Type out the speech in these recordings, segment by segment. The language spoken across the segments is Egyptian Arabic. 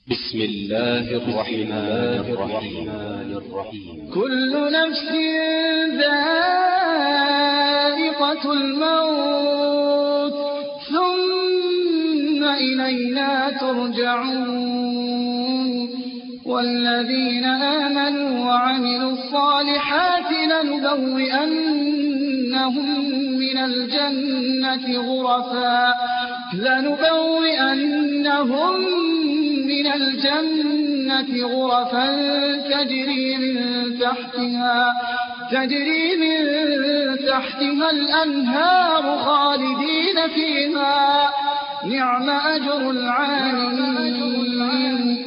بسم الله الرحمن الرحيم كل نفس ذائقة الموت ثم إلينا ترجعون والذين آمنوا وعملوا الصالحات لنبوئنهم من الجنة غرفا لنبوئنهم من الجنة غرفا تجري من تحتها تجري من تحتها الأنهار خالدين فيها نعم أجر العالمين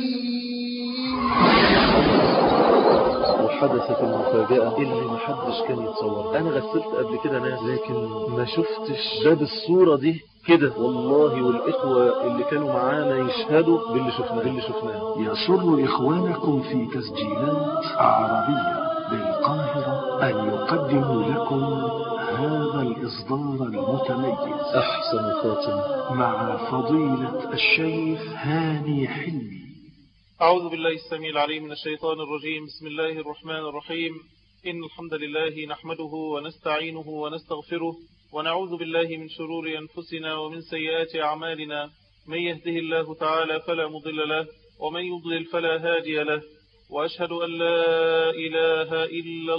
وحدثت المفاجأة اللي محدش كان يتصور أنا غسلت قبل كده ناس لكن ما شفتش ده بالصورة دي كده والله والإخوة اللي كانوا معانا يشهدوا باللي شفناه باللي شفناه يسر إخوانكم في تسجيلات عربية بالقاهرة أن يقدموا لكم هذا الإصدار المتميز أحسن خاتم مع فضيلة الشيخ هاني حلمي أعوذ بالله السميع العليم من الشيطان الرجيم بسم الله الرحمن الرحيم إن الحمد لله نحمده ونستعينه ونستغفره ونعوذ بالله من شرور أنفسنا ومن سيئات أعمالنا من يهده الله تعالى فلا مضل له ومن يضلل فلا هادي له وأشهد أن لا إله إلا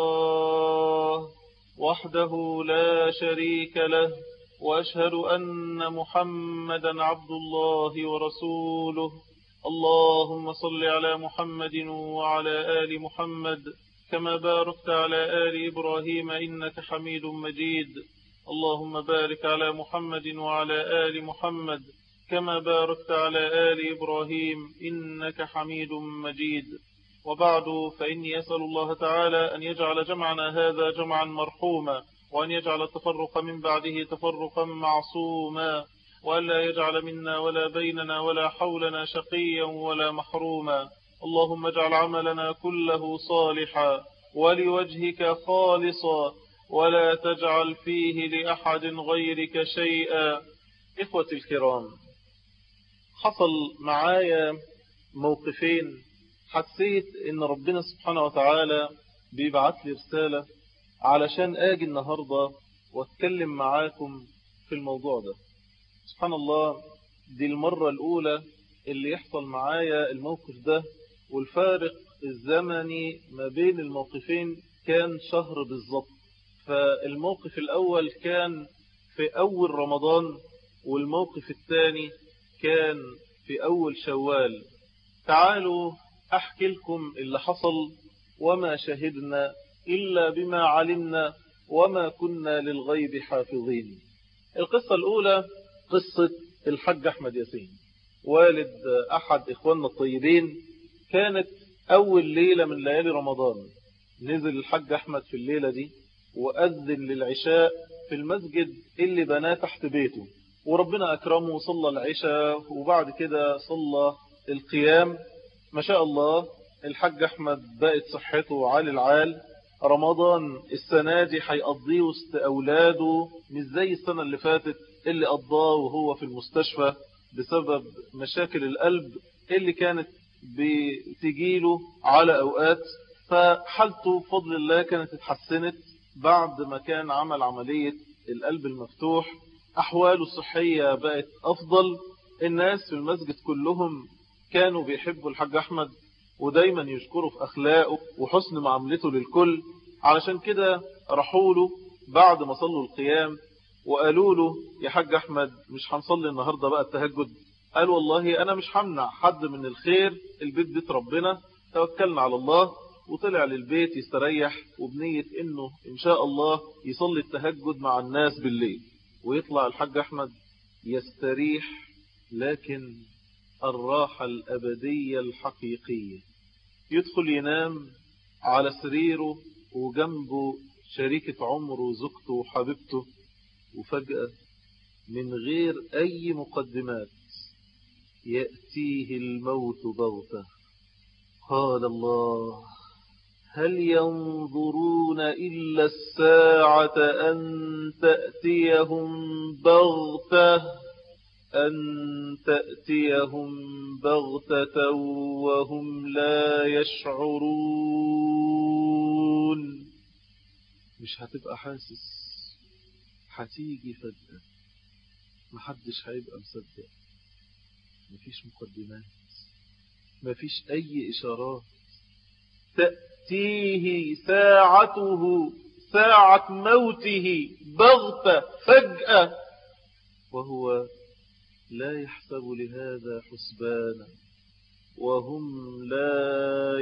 الله وحده لا شريك له وأشهد أن محمدا عبد الله ورسوله اللهم صل على محمد وعلى آل محمد كما باركت على آل إبراهيم إنك حميد مجيد اللهم بارك على محمد وعلى آل محمد كما باركت على آل إبراهيم إنك حميد مجيد وبعد فإني أسأل الله تعالى أن يجعل جمعنا هذا جمعا مرحوما وأن يجعل التفرق من بعده تفرقا معصوما وألا يجعل منا ولا بيننا ولا حولنا شقيا ولا محروما اللهم اجعل عملنا كله صالحا ولوجهك خالصا ولا تجعل فيه لأحد غيرك شيئا إخوتي الكرام حصل معايا موقفين حسيت ان ربنا سبحانه وتعالى بيبعت لي رسالة علشان اجي النهاردة واتكلم معاكم في الموضوع ده سبحان الله دي المرة الاولى اللي يحصل معايا الموقف ده والفارق الزمني ما بين الموقفين كان شهر بالظبط فالموقف الاول كان في اول رمضان والموقف الثاني كان في اول شوال تعالوا أحكي لكم اللي حصل وما شهدنا إلا بما علمنا وما كنا للغيب حافظين القصة الأولى قصة الحج أحمد ياسين والد أحد إخواننا الطيبين كانت أول ليلة من ليالي رمضان نزل الحج أحمد في الليلة دي وأذن للعشاء في المسجد اللي بناه تحت بيته وربنا أكرمه وصلى العشاء وبعد كده صلى القيام ما شاء الله الحاج أحمد بقت صحته عال العال رمضان السنة دي هيقضيه وسط أولاده مش زي السنة اللي فاتت اللي قضاه وهو في المستشفى بسبب مشاكل القلب اللي كانت بتجيله على أوقات فحالته بفضل الله كانت اتحسنت بعد ما كان عمل عملية القلب المفتوح أحواله الصحية بقت أفضل الناس في المسجد كلهم كانوا بيحبوا الحاج أحمد ودايما يشكروا في أخلاقه وحسن معاملته للكل علشان كده رحوا له بعد ما صلوا القيام وقالوا له يا حاج أحمد مش هنصلي النهاردة بقى التهجد قال والله أنا مش همنع حد من الخير البيت بيت ربنا توكلنا على الله وطلع للبيت يستريح وبنية انه ان شاء الله يصلي التهجد مع الناس بالليل ويطلع الحاج أحمد يستريح لكن الراحة الأبدية الحقيقية يدخل ينام على سريره وجنبه شريكة عمره وزوجته وحبيبته وفجأة من غير أي مقدمات يأتيه الموت بغتة قال الله هل ينظرون إلا الساعة أن تأتيهم بغتة أن تأتيهم بغتة وهم لا يشعرون مش هتبقى حاسس هتيجي فجأة محدش هيبقى مصدق مفيش مقدمات مفيش أي إشارات تأتيه ساعته ساعة موته بغتة فجأة وهو لا يحسب لهذا حسبانا وهم لا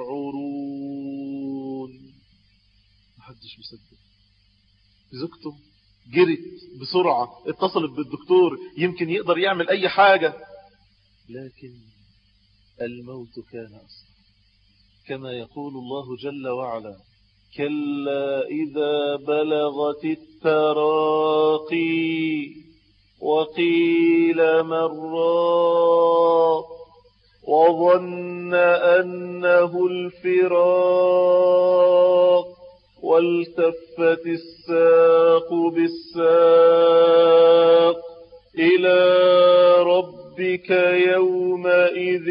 يشعرون محدش مصدق زوجته جرت بسرعة اتصلت بالدكتور يمكن يقدر يعمل أي حاجة لكن الموت كان أصلا كما يقول الله جل وعلا كلا إذا بلغت التراقي وقيل من راق وظن أنه الفراق والتفت الساق بالساق إلى ربك يومئذ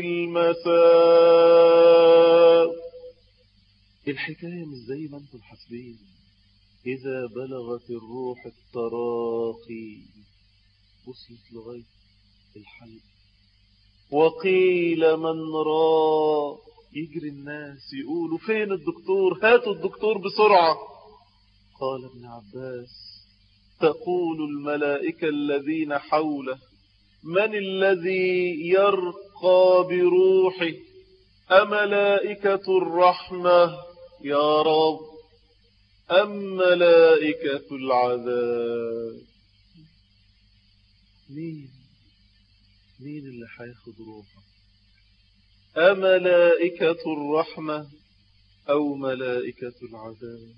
المساق الحكاية مش زي ما انتم حاسبين إذا بلغت الروح التراقي وصلت لغاية الحلق وقيل من راق يجري الناس يقولوا فين الدكتور هاتوا الدكتور بسرعة قال ابن عباس تقول الملائكة الذين حوله من الذي يرقى بروحه أملائكة الرحمة يا رب أم ملائكة العذاب مين مين اللي هياخد روحه أملائكة الرحمة أو ملائكة العذاب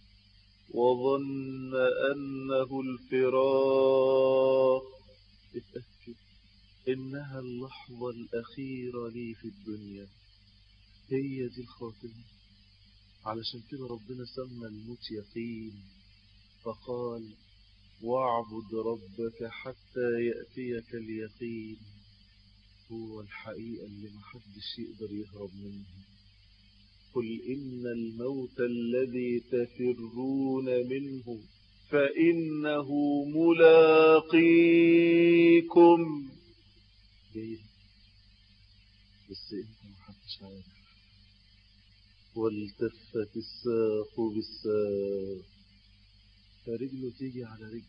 وظن أنه الفراق اتأكد إنها اللحظة الأخيرة لي في الدنيا هي دي الخاتمة علشان كده ربنا سمى الموت يقين فقال واعبد ربك حتى يأتيك اليقين هو الحقيقة اللي محدش يقدر يهرب منها قل إن الموت الذي تفرون منه فإنه ملاقيكم جاي بس انت محدش عارف والتفت الساق بالساق فرجله تيجي على رجل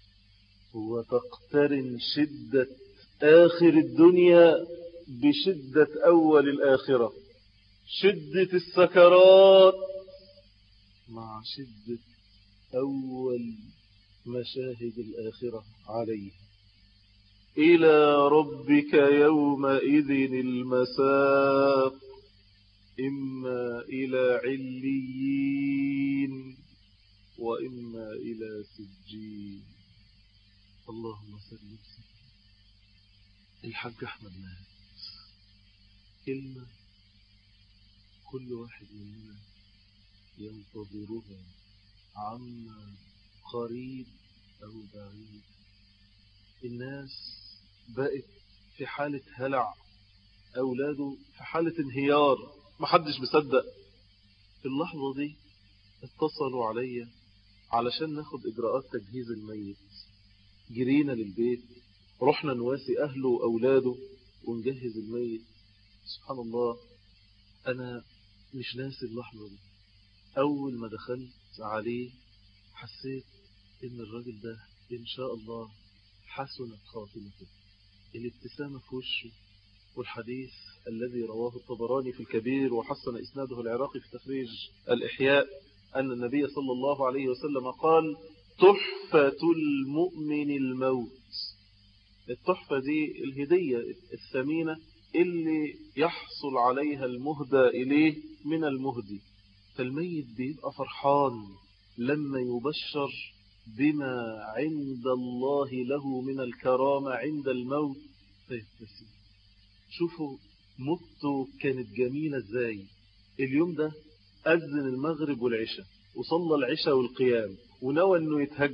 وتقترن شدة آخر الدنيا بشدة أول الآخرة شدة السكرات مع شدة أول مشاهد الآخرة عليه إلى ربك يومئذ المساق إما إلى عليين وإما إلى سجين اللهم سلم سلم الحاج أحمد مات كلمة كل واحد مننا ينتظرها عما قريب أو بعيد الناس بقت في حالة هلع أولاده في حالة انهيار محدش مصدق في اللحظة دي اتصلوا عليا علشان ناخد إجراءات تجهيز الميت جرينا للبيت رحنا نواسي أهله وأولاده ونجهز الميت سبحان الله أنا مش ناسي اللحظة دي أول ما دخلت عليه حسيت إن الراجل ده إن شاء الله حسنت خاتمته الابتسامة في وشه والحديث الذي رواه الطبراني في الكبير وحسن إسناده العراقي في تخريج الإحياء أن النبي صلى الله عليه وسلم قال تحفة المؤمن الموت التحفة دي الهدية الثمينة اللي يحصل عليها المهدى إليه من المهدي فالميت بيبقى فرحان لما يبشر بما عند الله له من الكرامة عند الموت فيبتسم شوفوا موته كانت جميلة ازاي اليوم ده أذن المغرب والعشاء وصلى العشاء والقيام ونوى انه يتهجد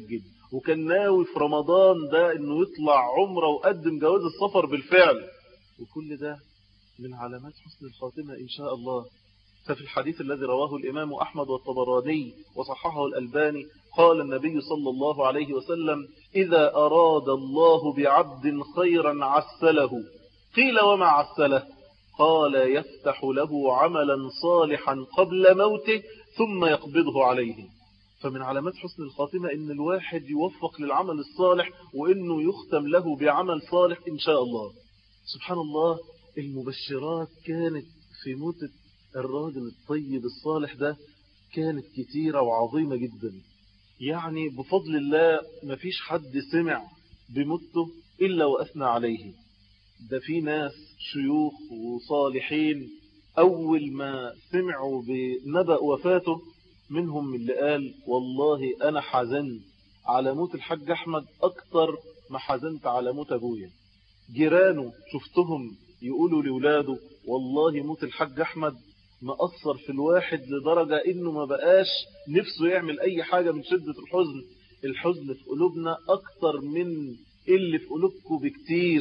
وكان ناوي في رمضان ده انه يطلع عمره وقدم جواز السفر بالفعل وكل ده من علامات حسن الخاتمة إن شاء الله ففي الحديث الذي رواه الإمام أحمد والطبراني وصححه الألباني قال النبي صلى الله عليه وسلم إذا أراد الله بعبد خيرا عسله قيل وما عسله قال يفتح له عملا صالحا قبل موته ثم يقبضه عليه فمن علامات حسن الخاتمة إن الواحد يوفق للعمل الصالح وإنه يختم له بعمل صالح إن شاء الله سبحان الله المبشرات كانت في موت الراجل الطيب الصالح ده كانت كتيرة وعظيمة جدا يعني بفضل الله مفيش حد سمع بموته إلا وأثنى عليه ده في ناس شيوخ وصالحين أول ما سمعوا بنبأ وفاته منهم اللي قال والله أنا حزنت على موت الحاج أحمد أكتر ما حزنت على موت أبويا جيرانه شفتهم يقولوا لولاده والله موت الحاج أحمد مأثر في الواحد لدرجة إنه ما بقاش نفسه يعمل أي حاجة من شدة الحزن الحزن في قلوبنا أكتر من اللي في قلوبكم بكتير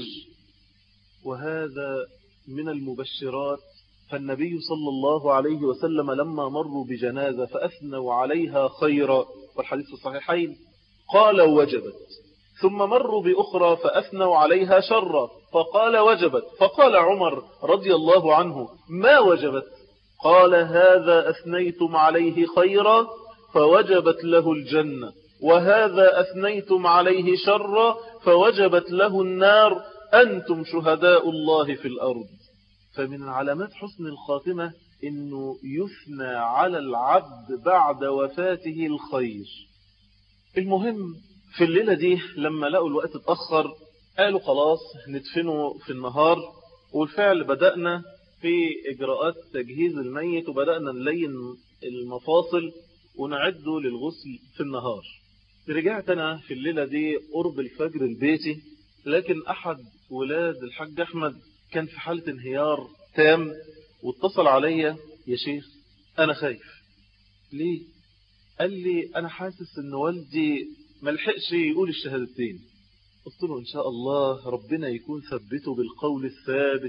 وهذا من المبشرات فالنبي صلى الله عليه وسلم لما مروا بجنازة فأثنوا عليها خيرا والحديث الصحيحين قال وجبت ثم مروا بأخرى فأثنوا عليها شرا فقال وجبت فقال عمر رضي الله عنه ما وجبت قال هذا أثنيتم عليه خيرا فوجبت له الجنة وهذا أثنيتم عليه شرا فوجبت له النار أنتم شهداء الله في الأرض فمن علامات حسن الخاتمة أنه يثنى على العبد بعد وفاته الخير المهم في الليلة دي لما لقوا الوقت اتأخر قالوا خلاص ندفنه في النهار والفعل بدأنا في إجراءات تجهيز الميت وبدأنا نلين المفاصل ونعده للغسل في النهار رجعت أنا في الليلة دي قرب الفجر البيتي لكن أحد ولاد الحاج أحمد كان في حالة انهيار تام واتصل عليا يا شيخ أنا خايف ليه؟ قال لي أنا حاسس أن والدي ملحقش يقول الشهادتين قلت له إن شاء الله ربنا يكون ثبته بالقول الثابت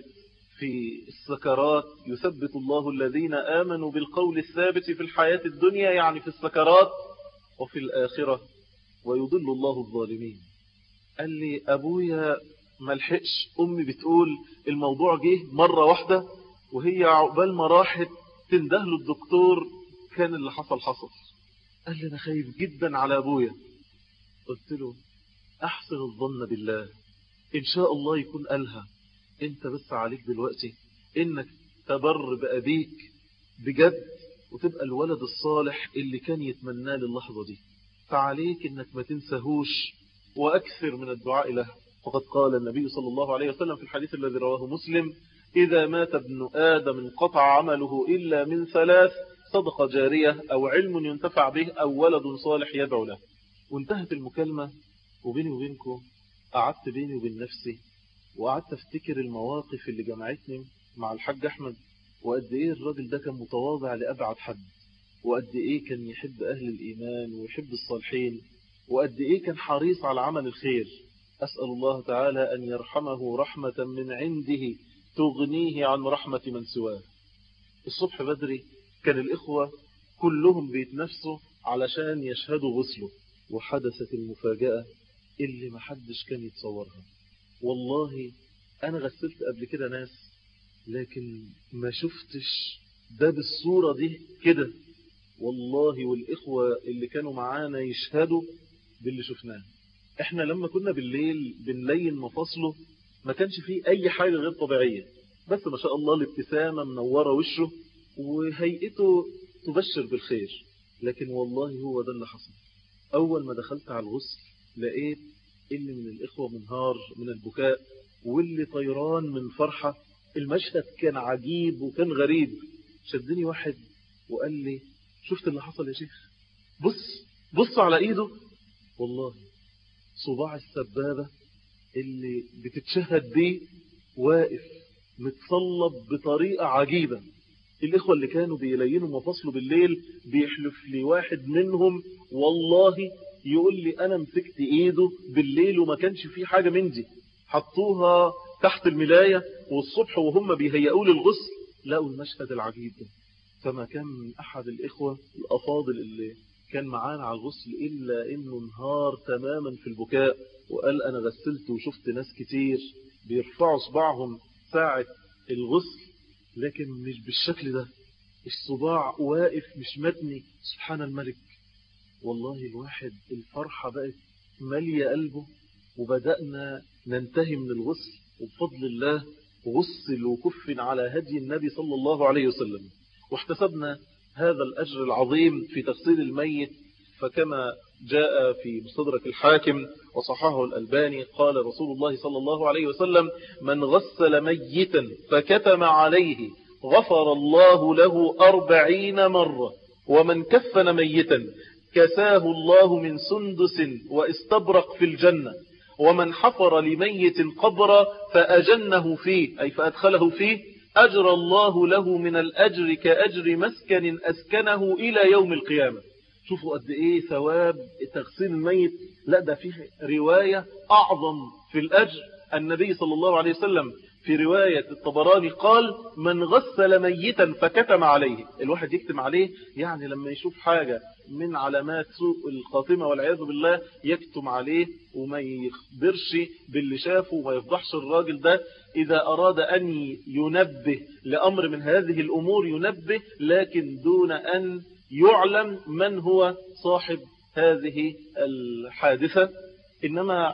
في السكرات يثبت الله الذين آمنوا بالقول الثابت في الحياة الدنيا يعني في السكرات وفي الآخرة ويضل الله الظالمين قال لي أبويا ملحقش أمي بتقول الموضوع جه مرة واحدة وهي عقبال ما راحت تندهله الدكتور كان اللي حصل حصل قال لي أنا خايف جدا على أبويا قلت له أحسن الظن بالله إن شاء الله يكون قالها أنت بس عليك دلوقتي إنك تبر بأبيك بجد وتبقى الولد الصالح اللي كان يتمناه للحظة دي فعليك إنك ما تنسهوش وأكثر من الدعاء له فقد قال النبي صلى الله عليه وسلم في الحديث الذي رواه مسلم إذا مات ابن آدم انقطع عمله إلا من ثلاث صدقة جارية أو علم ينتفع به أو ولد صالح يدعو له وانتهت المكالمة وبيني وبينكم قعدت بيني وبين نفسي وقعدت افتكر المواقف اللي جمعتني مع الحاج أحمد وقد إيه الراجل ده كان متواضع لأبعد حد وقد إيه كان يحب أهل الإيمان ويحب الصالحين وقد إيه كان حريص على عمل الخير أسأل الله تعالى أن يرحمه رحمة من عنده تغنيه عن رحمة من سواه الصبح بدري كان الإخوة كلهم بيتنفسوا علشان يشهدوا غسله وحدثت المفاجأة اللي محدش كان يتصورها والله أنا غسلت قبل كده ناس لكن ما شفتش ده بالصورة دي كده والله والإخوة اللي كانوا معانا يشهدوا باللي شفناه احنا لما كنا بالليل بنلين مفاصله ما كانش فيه أي حاجة غير طبيعية بس ما شاء الله الابتسامة منورة وشه وهيئته تبشر بالخير لكن والله هو ده اللي حصل أول ما دخلت على الغسل لقيت اللي من الإخوة منهار من البكاء واللي طيران من فرحة المشهد كان عجيب وكان غريب شدني واحد وقال لي شفت اللي حصل يا شيخ بص بص على ايده والله صباع السبابة اللي بتتشهد بيه واقف متصلب بطريقة عجيبة الإخوة اللي كانوا بيلينوا مفاصله بالليل بيحلف لي واحد منهم والله يقول لي أنا مسكت إيده بالليل وما كانش فيه حاجة من دي حطوها تحت الملاية والصبح وهم بيهيئوا لي الغسل لقوا المشهد العجيب ده فما كان من أحد الإخوة الأفاضل اللي كان معانا على الغسل إلا إنه انهار تماما في البكاء وقال أنا غسلت وشفت ناس كتير بيرفعوا صباعهم ساعة الغسل لكن مش بالشكل ده الصباع واقف مش متني سبحان الملك والله الواحد الفرحة بقت مالية قلبه وبدأنا ننتهي من الغسل وبفضل الله غسل وكف على هدي النبي صلى الله عليه وسلم واحتسبنا هذا الأجر العظيم في تغسيل الميت فكما جاء في مستدرك الحاكم وصححه الألباني قال رسول الله صلى الله عليه وسلم من غسل ميتا فكتم عليه غفر الله له أربعين مرة ومن كفن ميتا كساه الله من سندس واستبرق في الجنة ومن حفر لميت قبرا فأجنه فيه أي فأدخله فيه أجر الله له من الأجر كأجر مسكن أسكنه إلى يوم القيامة شوفوا قد إيه ثواب تغسيل الميت لا ده فيه رواية أعظم في الأجر النبي صلى الله عليه وسلم في رواية الطبراني قال من غسل ميتا فكتم عليه الواحد يكتم عليه يعني لما يشوف حاجة من علامات سوء الخاتمة والعياذ بالله يكتم عليه وما يخبرش باللي شافه وما يفضحش الراجل ده إذا أراد أن ينبه لأمر من هذه الأمور ينبه لكن دون أن يعلم من هو صاحب هذه الحادثة إنما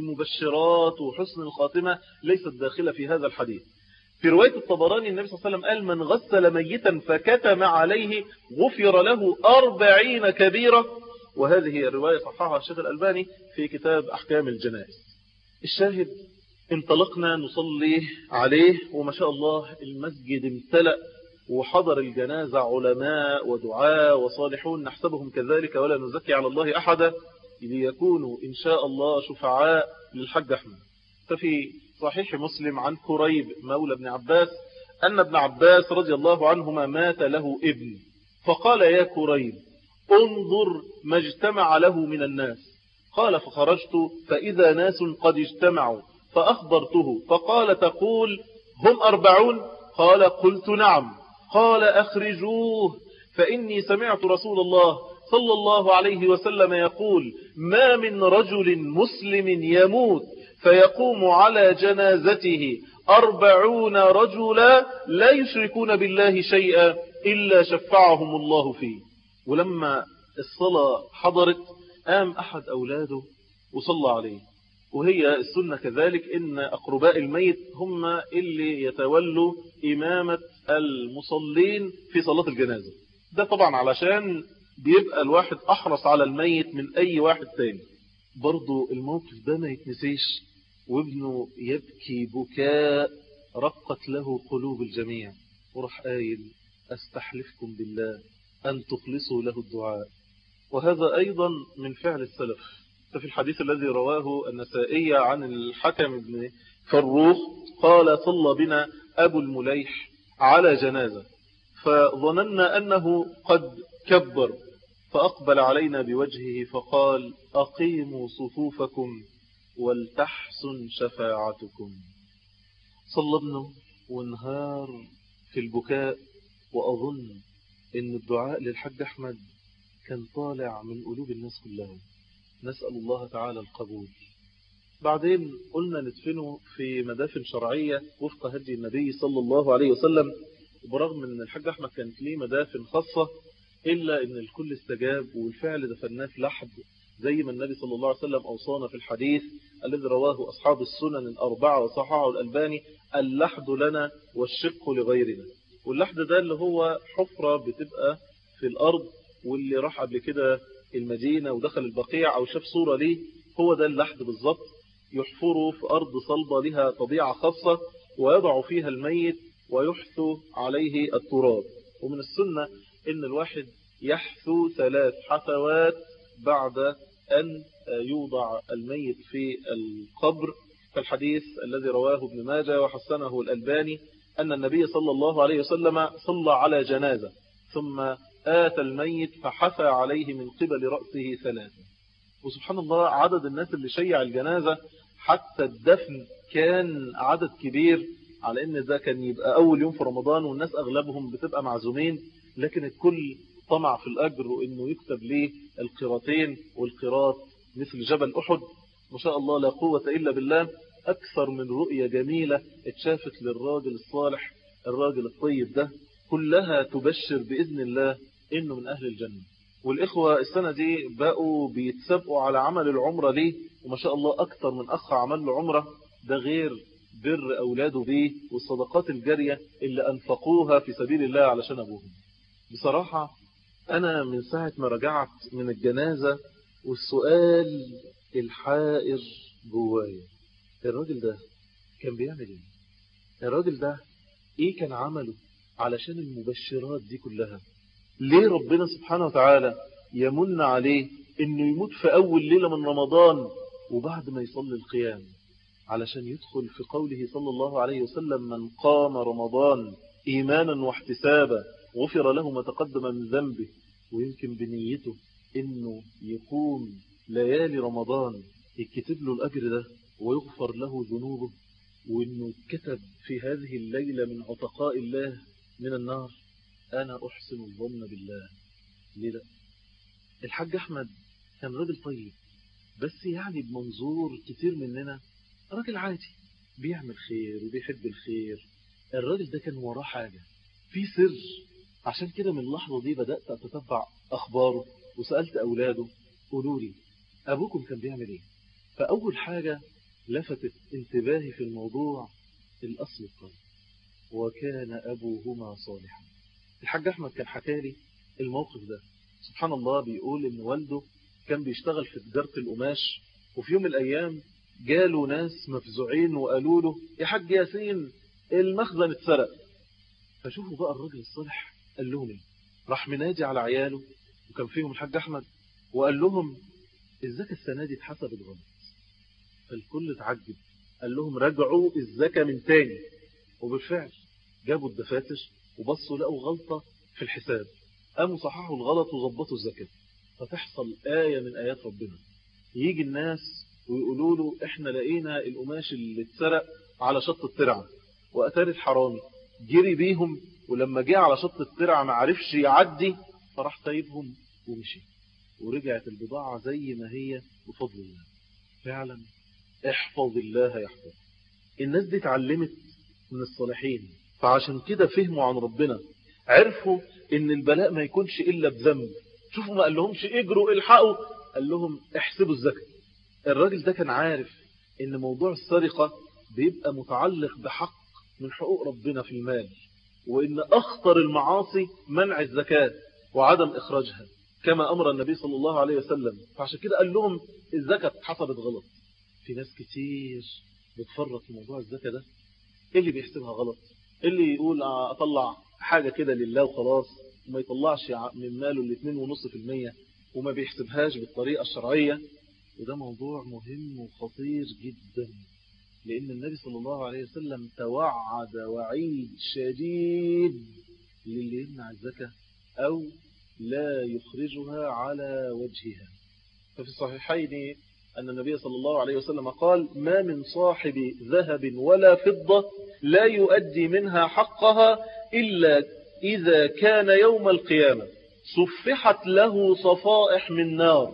المبشرات وحسن الخاتمة ليست داخلة في هذا الحديث في رواية الطبراني النبي صلى الله عليه وسلم قال من غسل ميتا فكتم عليه غفر له أربعين كبيرة وهذه الرواية صححها الشيخ الألباني في كتاب أحكام الجنائز الشاهد انطلقنا نصلي عليه وما شاء الله المسجد امتلأ وحضر الجنازة علماء ودعاء وصالحون نحسبهم كذلك ولا نزكي على الله أحدا ليكونوا إن شاء الله شفعاء للحج أحمد ففي صحيح مسلم عن كريب مولى ابن عباس أن ابن عباس رضي الله عنهما مات له ابن فقال يا كريب انظر ما اجتمع له من الناس قال فخرجت فإذا ناس قد اجتمعوا فأخبرته فقال تقول هم أربعون قال قلت نعم قال أخرجوه فإني سمعت رسول الله صلى الله عليه وسلم يقول ما من رجل مسلم يموت فيقوم على جنازته أربعون رجلا لا يشركون بالله شيئا إلا شفعهم الله فيه ولما الصلاة حضرت قام أحد أولاده وصلى عليه وهي السنة كذلك إن أقرباء الميت هم اللي يتولوا إمامة المصلين في صلاة الجنازة ده طبعا علشان بيبقى الواحد أحرص على الميت من أي واحد تاني برضو الموقف ده ما يتنسيش وابنه يبكي بكاء رقت له قلوب الجميع وراح قايل أستحلفكم بالله أن تخلصوا له الدعاء وهذا أيضا من فعل السلف ففي الحديث الذي رواه النسائي عن الحكم بن فروخ قال صلى بنا أبو المليح على جنازة فظننا أنه قد كبر فأقبل علينا بوجهه فقال أقيموا صفوفكم ولتحسن شفاعتكم صلى ابنه وانهار في البكاء وأظن أن الدعاء للحج أحمد كان طالع من قلوب الناس كلها نسأل الله تعالى القبول بعدين قلنا ندفنه في مدافن شرعية وفق هدي النبي صلى الله عليه وسلم برغم أن الحج أحمد كانت ليه مدافن خاصة إلا أن الكل استجاب والفعل دفناه في لحد زي ما النبي صلى الله عليه وسلم أوصانا في الحديث الذي رواه أصحاب السنن الأربعة وصححه الألباني اللحد لنا والشق لغيرنا واللحد ده اللي هو حفرة بتبقى في الأرض واللي راح قبل كده المدينة ودخل البقيع أو شاف صورة ليه هو ده اللحد بالظبط يحفره في أرض صلبة لها طبيعة خاصة ويضع فيها الميت ويحثو عليه التراب ومن السنة إن الواحد يحثو ثلاث حثوات بعد أن يوضع الميت في القبر كالحديث الذي رواه ابن ماجه وحسنه الألباني أن النبي صلى الله عليه وسلم صلى على جنازة ثم آتى الميت فحثى عليه من قبل رأسه ثلاثة وسبحان الله عدد الناس اللي شيع الجنازة حتى الدفن كان عدد كبير على ان ده كان يبقى اول يوم في رمضان والناس اغلبهم بتبقى معزومين لكن الكل طمع في الاجر وانه يكتب ليه القراطين والقراط مثل جبل احد ما شاء الله لا قوة الا بالله اكثر من رؤية جميلة اتشافت للراجل الصالح الراجل الطيب ده كلها تبشر بإذن الله إنه من أهل الجنة والإخوة السنة دي بقوا بيتسابقوا على عمل العمرة ليه وما شاء الله أكثر من أخ عمل له عمرة ده غير بر أولاده بيه والصدقات الجارية اللي أنفقوها في سبيل الله علشان أبوهم بصراحة أنا من ساعة ما رجعت من الجنازة والسؤال الحائر جوايا الراجل ده كان بيعمل ايه الراجل ده ايه كان عمله علشان المبشرات دي كلها ليه ربنا سبحانه وتعالى يمن عليه انه يموت في اول ليلة من رمضان وبعد ما يصلي القيام علشان يدخل في قوله صلى الله عليه وسلم من قام رمضان ايمانا واحتسابا غفر له ما تقدم من ذنبه ويمكن بنيته انه يقوم ليالي رمضان يكتب له الاجر ده ويغفر له ذنوبه وانه كتب في هذه الليلة من عتقاء الله من النار انا احسن الظن بالله ليه لا الحاج احمد كان راجل طيب بس يعني بمنظور كتير مننا راجل عادي بيعمل خير وبيحب الخير الراجل ده كان وراه حاجة في سر عشان كده من اللحظة دي بدأت أتتبع أخباره وسألت أولاده قولوا لي أبوكم كان بيعمل إيه فأول حاجة لفتت انتباهي في الموضوع الأصل القلب وكان أبوهما صالحا الحاج أحمد كان حكالي الموقف ده سبحان الله بيقول إن والده كان بيشتغل في تجارة القماش وفي يوم من الأيام جاله ناس مفزوعين وقالوا له يا حاج ياسين المخزن اتسرق فشوفوا بقى الراجل الصالح قال لهم ايه راح منادي على عياله وكان فيهم الحاج أحمد وقال لهم الزكاة السنة دي اتحسبت غلط فالكل اتعجب قال لهم رجعوا الزكاة من تاني وبالفعل جابوا الدفاتر وبصوا لقوا غلطة في الحساب قاموا صححوا الغلط وظبطوا الزكاة فتحصل آية من آيات ربنا يجي الناس ويقولوا له احنا لقينا القماش اللي اتسرق على شط الترعة وأتاري الحرامي جري بيهم ولما جه على شط الترعة ما عرفش يعدي فراح سايبهم ومشي ورجعت البضاعة زي ما هي بفضل الله فعلا احفظ الله يحفظ الناس دي اتعلمت من الصالحين فعشان كده فهموا عن ربنا عرفوا ان البلاء ما يكونش الا بذنب شوفوا ما قال لهمش اجروا الحقوا قال لهم احسبوا الزكاة الراجل ده كان عارف ان موضوع السرقة بيبقى متعلق بحق من حقوق ربنا في المال وان اخطر المعاصي منع الزكاة وعدم اخراجها كما امر النبي صلى الله عليه وسلم فعشان كده قال لهم الزكاة اتحسبت غلط في ناس كتير بتفرط في موضوع الزكاة ده اللي بيحسبها غلط اللي يقول اطلع حاجة كده لله وخلاص وما يطلعش من ماله الاثنين ونص في المية وما بيحسبهاش بالطريقة الشرعية وده موضوع مهم وخطير جدا لأن النبي صلى الله عليه وسلم توعد وعيد شديد للي يمنع الزكاة أو لا يخرجها على وجهها ففي الصحيحين أن النبي صلى الله عليه وسلم قال ما من صاحب ذهب ولا فضة لا يؤدي منها حقها إلا إذا كان يوم القيامة صفحت له صفائح من نار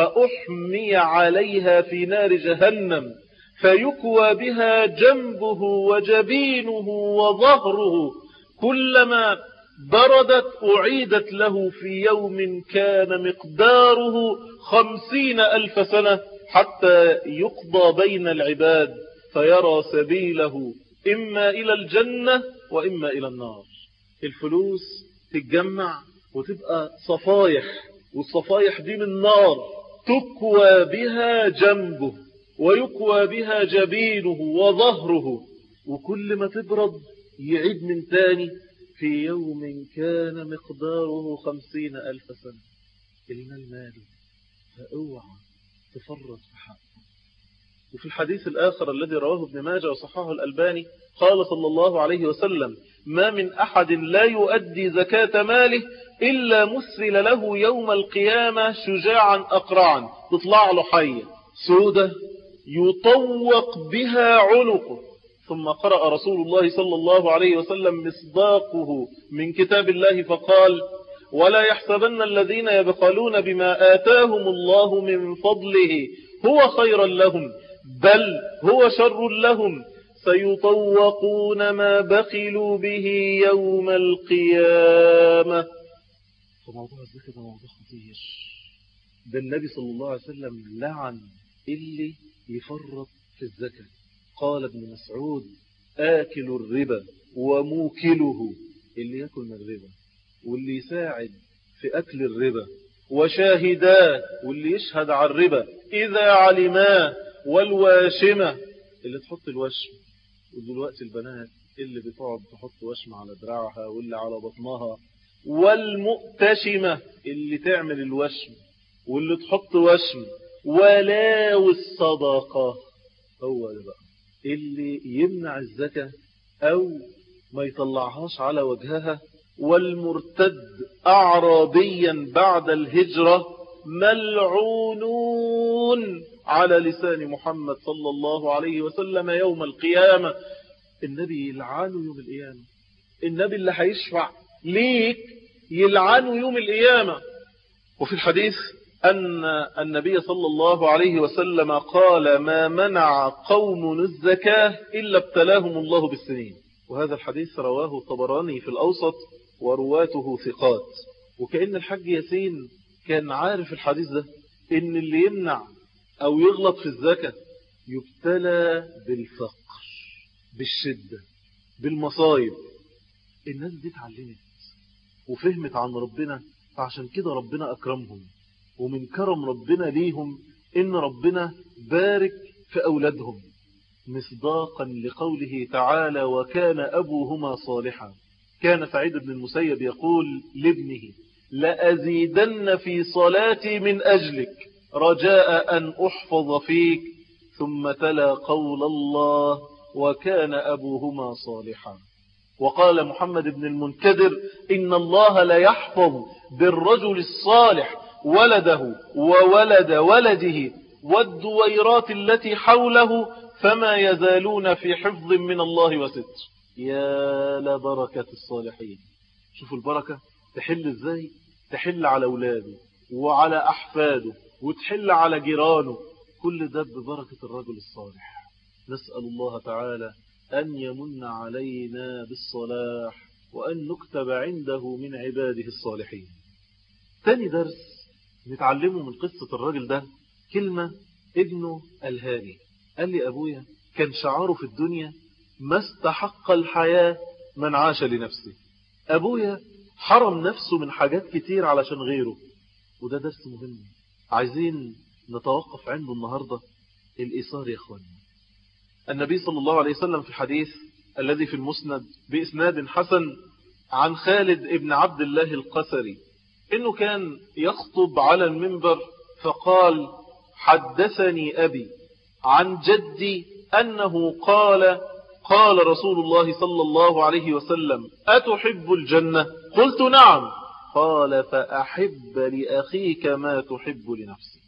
فأحمي عليها في نار جهنم فيكوى بها جنبه وجبينه وظهره كلما بردت أعيدت له في يوم كان مقداره خمسين ألف سنة حتى يقضى بين العباد فيرى سبيله إما إلى الجنة وإما إلى النار الفلوس تتجمع وتبقى صفايح والصفايح دي من نار تكوى بها جنبه ويكوى بها جبينه وظهره وكل ما تبرد يعيد من تاني في يوم كان مقداره خمسين ألف سنة المال ماله فاوعى تفرط في حقه وفي الحديث الآخر الذي رواه ابن ماجه وصححه الألباني قال صلى الله عليه وسلم ما من أحد لا يؤدي زكاة ماله إلا مسل له يوم القيامة شجاعا أقرعا تطلع له حية سودة يطوق بها عنقه ثم قرأ رسول الله صلى الله عليه وسلم مصداقه من كتاب الله فقال ولا يحسبن الذين يبخلون بما آتاهم الله من فضله هو خيرا لهم بل هو شر لهم سيطوقون ما بخلوا به يوم القيامة فموضوع الزكاة ده موضوع خطير ده النبي صلى الله عليه وسلم لعن اللي يفرط في الزكاة قال ابن مسعود آكل الربا وموكله اللي يأكل من الربا واللي يساعد في أكل الربا وشاهداه واللي يشهد على الربا إذا علماه والواشمة اللي تحط الوشم ودلوقتي البنات اللي بتقعد تحط وشم على دراعها واللي على بطنها والمؤتشمة اللي تعمل الوشم واللي تحط وشم ولاو الصدقة هو ده بقى اللي يمنع الزكاة أو ما يطلعهاش على وجهها والمرتد أعرابيا بعد الهجرة ملعونون على لسان محمد صلى الله عليه وسلم يوم القيامة النبي يلعنه يوم القيامة النبي اللي هيشفع ليك يلعنه يوم القيامة وفي الحديث أن النبي صلى الله عليه وسلم قال ما منع قوم الزكاة إلا ابتلاهم الله بالسنين وهذا الحديث رواه الطبراني في الأوسط ورواته ثقات وكأن الحج ياسين كان عارف الحديث ده إن اللي يمنع أو يغلط في الزكاة يبتلى بالفقر بالشدة بالمصايب الناس دي اتعلمت وفهمت عن ربنا فعشان كده ربنا أكرمهم ومن كرم ربنا ليهم إن ربنا بارك في أولادهم مصداقا لقوله تعالى وكان أبوهما صالحا كان سعيد بن المسيب يقول لابنه لأزيدن في صلاتي من أجلك رجاء أن أحفظ فيك ثم تلا قول الله وكان أبوهما صالحا وقال محمد بن المنكدر إن الله لا يحفظ بالرجل الصالح ولده وولد ولده والدويرات التي حوله فما يزالون في حفظ من الله وستر يا لبركة الصالحين شوفوا البركة تحل ازاي تحل على اولاده وعلى احفاده وتحل على جيرانه كل ده ببركة الرجل الصالح نسأل الله تعالى أن يمن علينا بالصلاح وأن نكتب عنده من عباده الصالحين تاني درس نتعلمه من قصة الراجل ده كلمة ابنه الهاني قال لي أبويا كان شعاره في الدنيا ما استحق الحياة من عاش لنفسه أبويا حرم نفسه من حاجات كتير علشان غيره وده درس مهم عايزين نتوقف عنده النهاردة الإيثار يا أخوانا النبي صلى الله عليه وسلم في الحديث الذي في المسند بإسناد حسن عن خالد ابن عبد الله القسري إنه كان يخطب على المنبر فقال حدثني أبي عن جدي أنه قال قال رسول الله صلى الله عليه وسلم أتحب الجنة قلت نعم قال فأحب لأخيك ما تحب لنفسك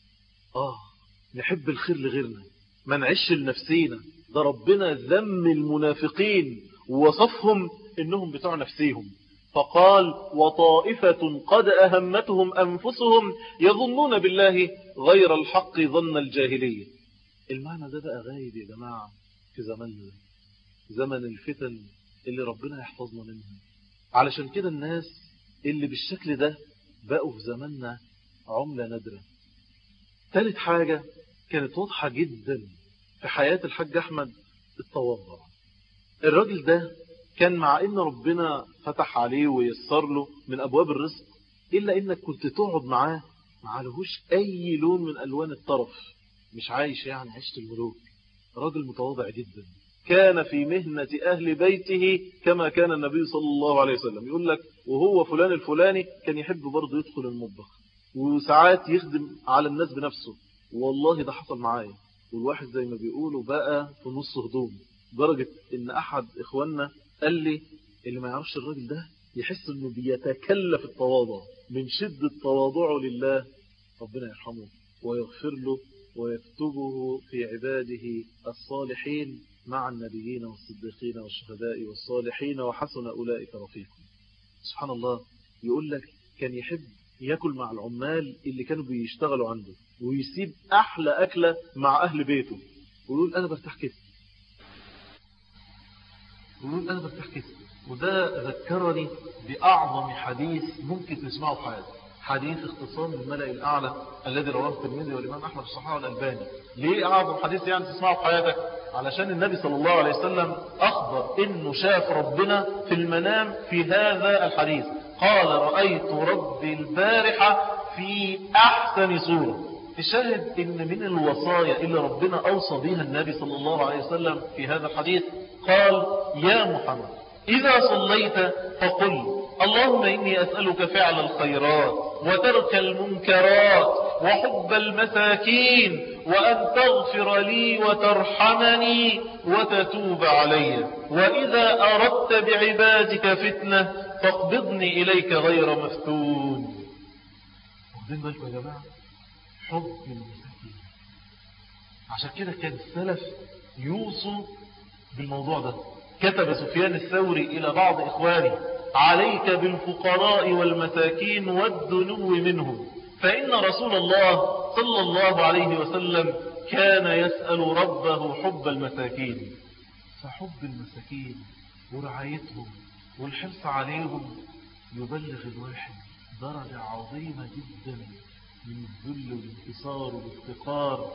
آه نحب الخير لغيرنا ما نعيش لنفسينا ده ربنا ذم المنافقين ووصفهم إنهم بتوع نفسيهم فقال وطائفة قد أهمتهم أنفسهم يظنون بالله غير الحق ظن الجاهلية المعنى ده بقى غايب يا جماعة في زماننا زمن الفتن اللي ربنا يحفظنا منها علشان كده الناس اللي بالشكل ده بقوا في زماننا عملة نادرة ثالث حاجة كانت واضحة جدا في حياة الحاج أحمد التواضع الراجل ده كان مع ان ربنا فتح عليه ويسر له من ابواب الرزق الا انك كنت تقعد معاه ما عليهوش اي لون من الوان الطرف مش عايش يعني عيشة الملوك راجل متواضع جدا كان في مهنة أهل بيته كما كان النبي صلى الله عليه وسلم يقول لك وهو فلان الفلاني كان يحب برضه يدخل المطبخ وساعات يخدم على الناس بنفسه والله ده حصل معايا والواحد زي ما بيقولوا بقى في نص هدوم درجة ان احد اخواننا قال لي اللي ما يعرفش الراجل ده يحس انه بيتكلف التواضع من شدة تواضعه لله ربنا يرحمه ويغفر له ويكتبه في عباده الصالحين مع النبيين والصديقين والشهداء والصالحين وحسن أولئك رفيقا سبحان الله يقول لك كان يحب يأكل مع العمال اللي كانوا بيشتغلوا عنده ويسيب أحلى أكلة مع أهل بيته ويقول أنا برتاح كده ويقول أنا برتاح كده وده ذكرني بأعظم حديث ممكن تسمعه في حياتك حديث اختصام الملأ الأعلى الذي رواه الترمذي والإمام أحمد الصحابة والألباني ليه أعظم حديث يعني تسمعه في حياتك علشان النبي صلى الله عليه وسلم أخبر إنه شاف ربنا في المنام في هذا الحديث قال رأيت ربي البارحة في أحسن صورة الشاهد إن من الوصايا اللي ربنا أوصى بها النبي صلى الله عليه وسلم في هذا الحديث قال يا محمد إذا صليت فقل اللهم إني أسألك فعل الخيرات وترك المنكرات وحب المساكين وأن تغفر لي وترحمني وتتوب علي وإذا أردت بعبادك فتنة فاقبضني إليك غير مفتون واخدين بالكم يا جماعة حب المساكين عشان كده كان السلف يوصوا بالموضوع ده كتب سفيان الثوري إلى بعض إخوانه عليك بالفقراء والمساكين والدنو منهم فإن رسول الله صلى الله عليه وسلم كان يسأل ربه حب المساكين فحب المساكين ورعايتهم والحرص عليهم يبلغ الواحد درجة عظيمة جدا من الذل والانتصار والافتقار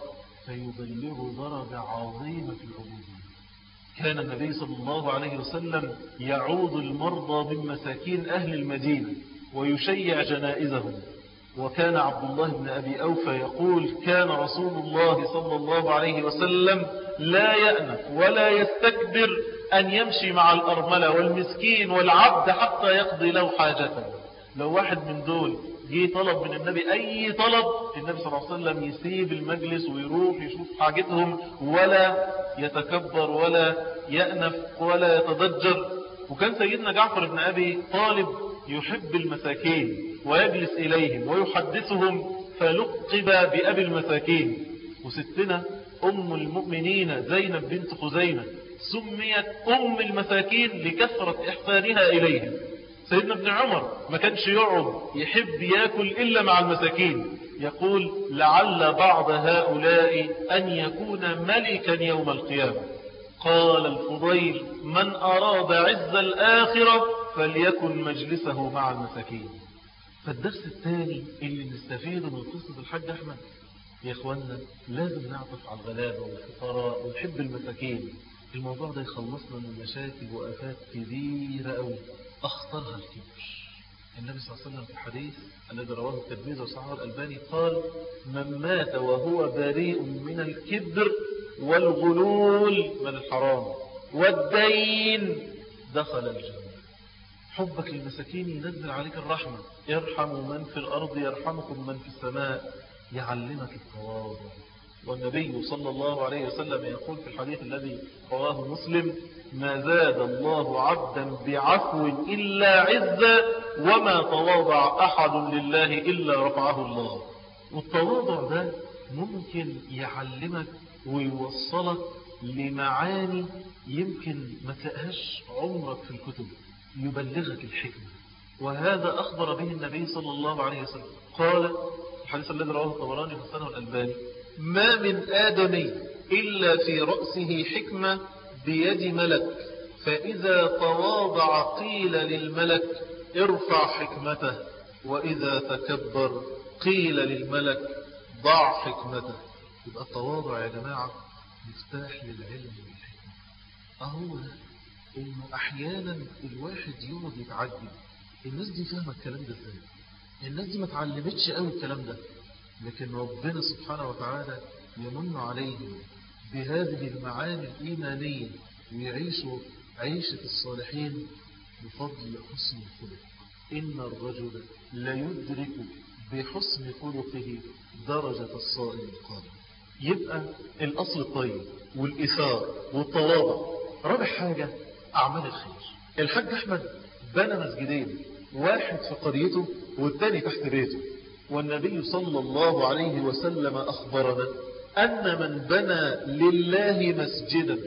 فيبلغ درجة عظيمة في العبودية كان النبي صلى الله عليه وسلم يعود المرضى من مساكين أهل المدينة ويشيع جنائزهم وكان عبد الله بن أبي أوفى يقول كان رسول الله صلى الله عليه وسلم لا يأنف ولا يستكبر أن يمشي مع الأرملة والمسكين والعبد حتى يقضي له حاجته لو واحد من دول جه طلب من النبي أي طلب النبي صلى الله عليه وسلم يسيب المجلس ويروح يشوف حاجتهم ولا يتكبر ولا يأنف ولا يتضجر وكان سيدنا جعفر بن أبي طالب يحب المساكين ويجلس إليهم ويحدثهم فلقب بأبي المساكين وستنا أم المؤمنين زينب بنت خزيمة سميت أم المساكين لكثرة إحسانها إليهم سيدنا ابن عمر ما كانش يقعد يحب ياكل إلا مع المساكين يقول لعل بعض هؤلاء أن يكون ملكا يوم القيامة قال الفضيل من أراد عز الآخرة فليكن مجلسه مع المساكين فالدرس الثاني اللي نستفيده من قصة الحاج أحمد يا إخوانا لازم نعطف على الغلابة والفقراء ونحب المساكين الموضوع ده يخلصنا من مشاكل وآفات كبيرة أوي أخطرها الكبر النبي صلى الله عليه وسلم في الحديث الذي رواه الترمذي وصححه الألباني قال من مات وهو بريء من الكبر والغلول من الحرام والدين دخل الجنة حبك للمساكين ينزل عليك الرحمة يرحم من في الأرض يرحمكم من في السماء يعلمك التواضع والنبي صلى الله عليه وسلم يقول في الحديث الذي رواه مسلم ما زاد الله عبدا بعفو إلا عزا وما تواضع أحد لله إلا رفعه الله والتواضع ده ممكن يعلمك ويوصلك لمعاني يمكن ما تلاقيهاش عمرك في الكتب يبلغك الحكمة وهذا أخبر به النبي صلى الله عليه وسلم قال الحديث الذي رواه الطبراني في السنة الألباني ما من آدمي إلا في رأسه حكمة بيد ملك فإذا تواضع قيل للملك ارفع حكمته وإذا تكبر قيل للملك ضع حكمته يبقى التواضع يا جماعة مفتاح للعلم والحكمة أهو ده إنه أحيانا الواحد يقعد يتعجب الناس دي فاهمة الكلام ده ازاي الناس دي ما اتعلمتش قوي الكلام ده لكن ربنا سبحانه وتعالى يمن عليهم بهذه المعاني الإيمانية ويعيشوا عيشة الصالحين بفضل حسن الخلق إن الرجل ليدرك بحسن خلقه درجة الصائم القادم يبقى الأصل الطيب والإثار والتواضع رابع حاجة أعمال الخير الحاج أحمد بنى مسجدين واحد في قريته والتاني تحت بيته والنبي صلى الله عليه وسلم أخبرنا أن من بنى لله مسجدا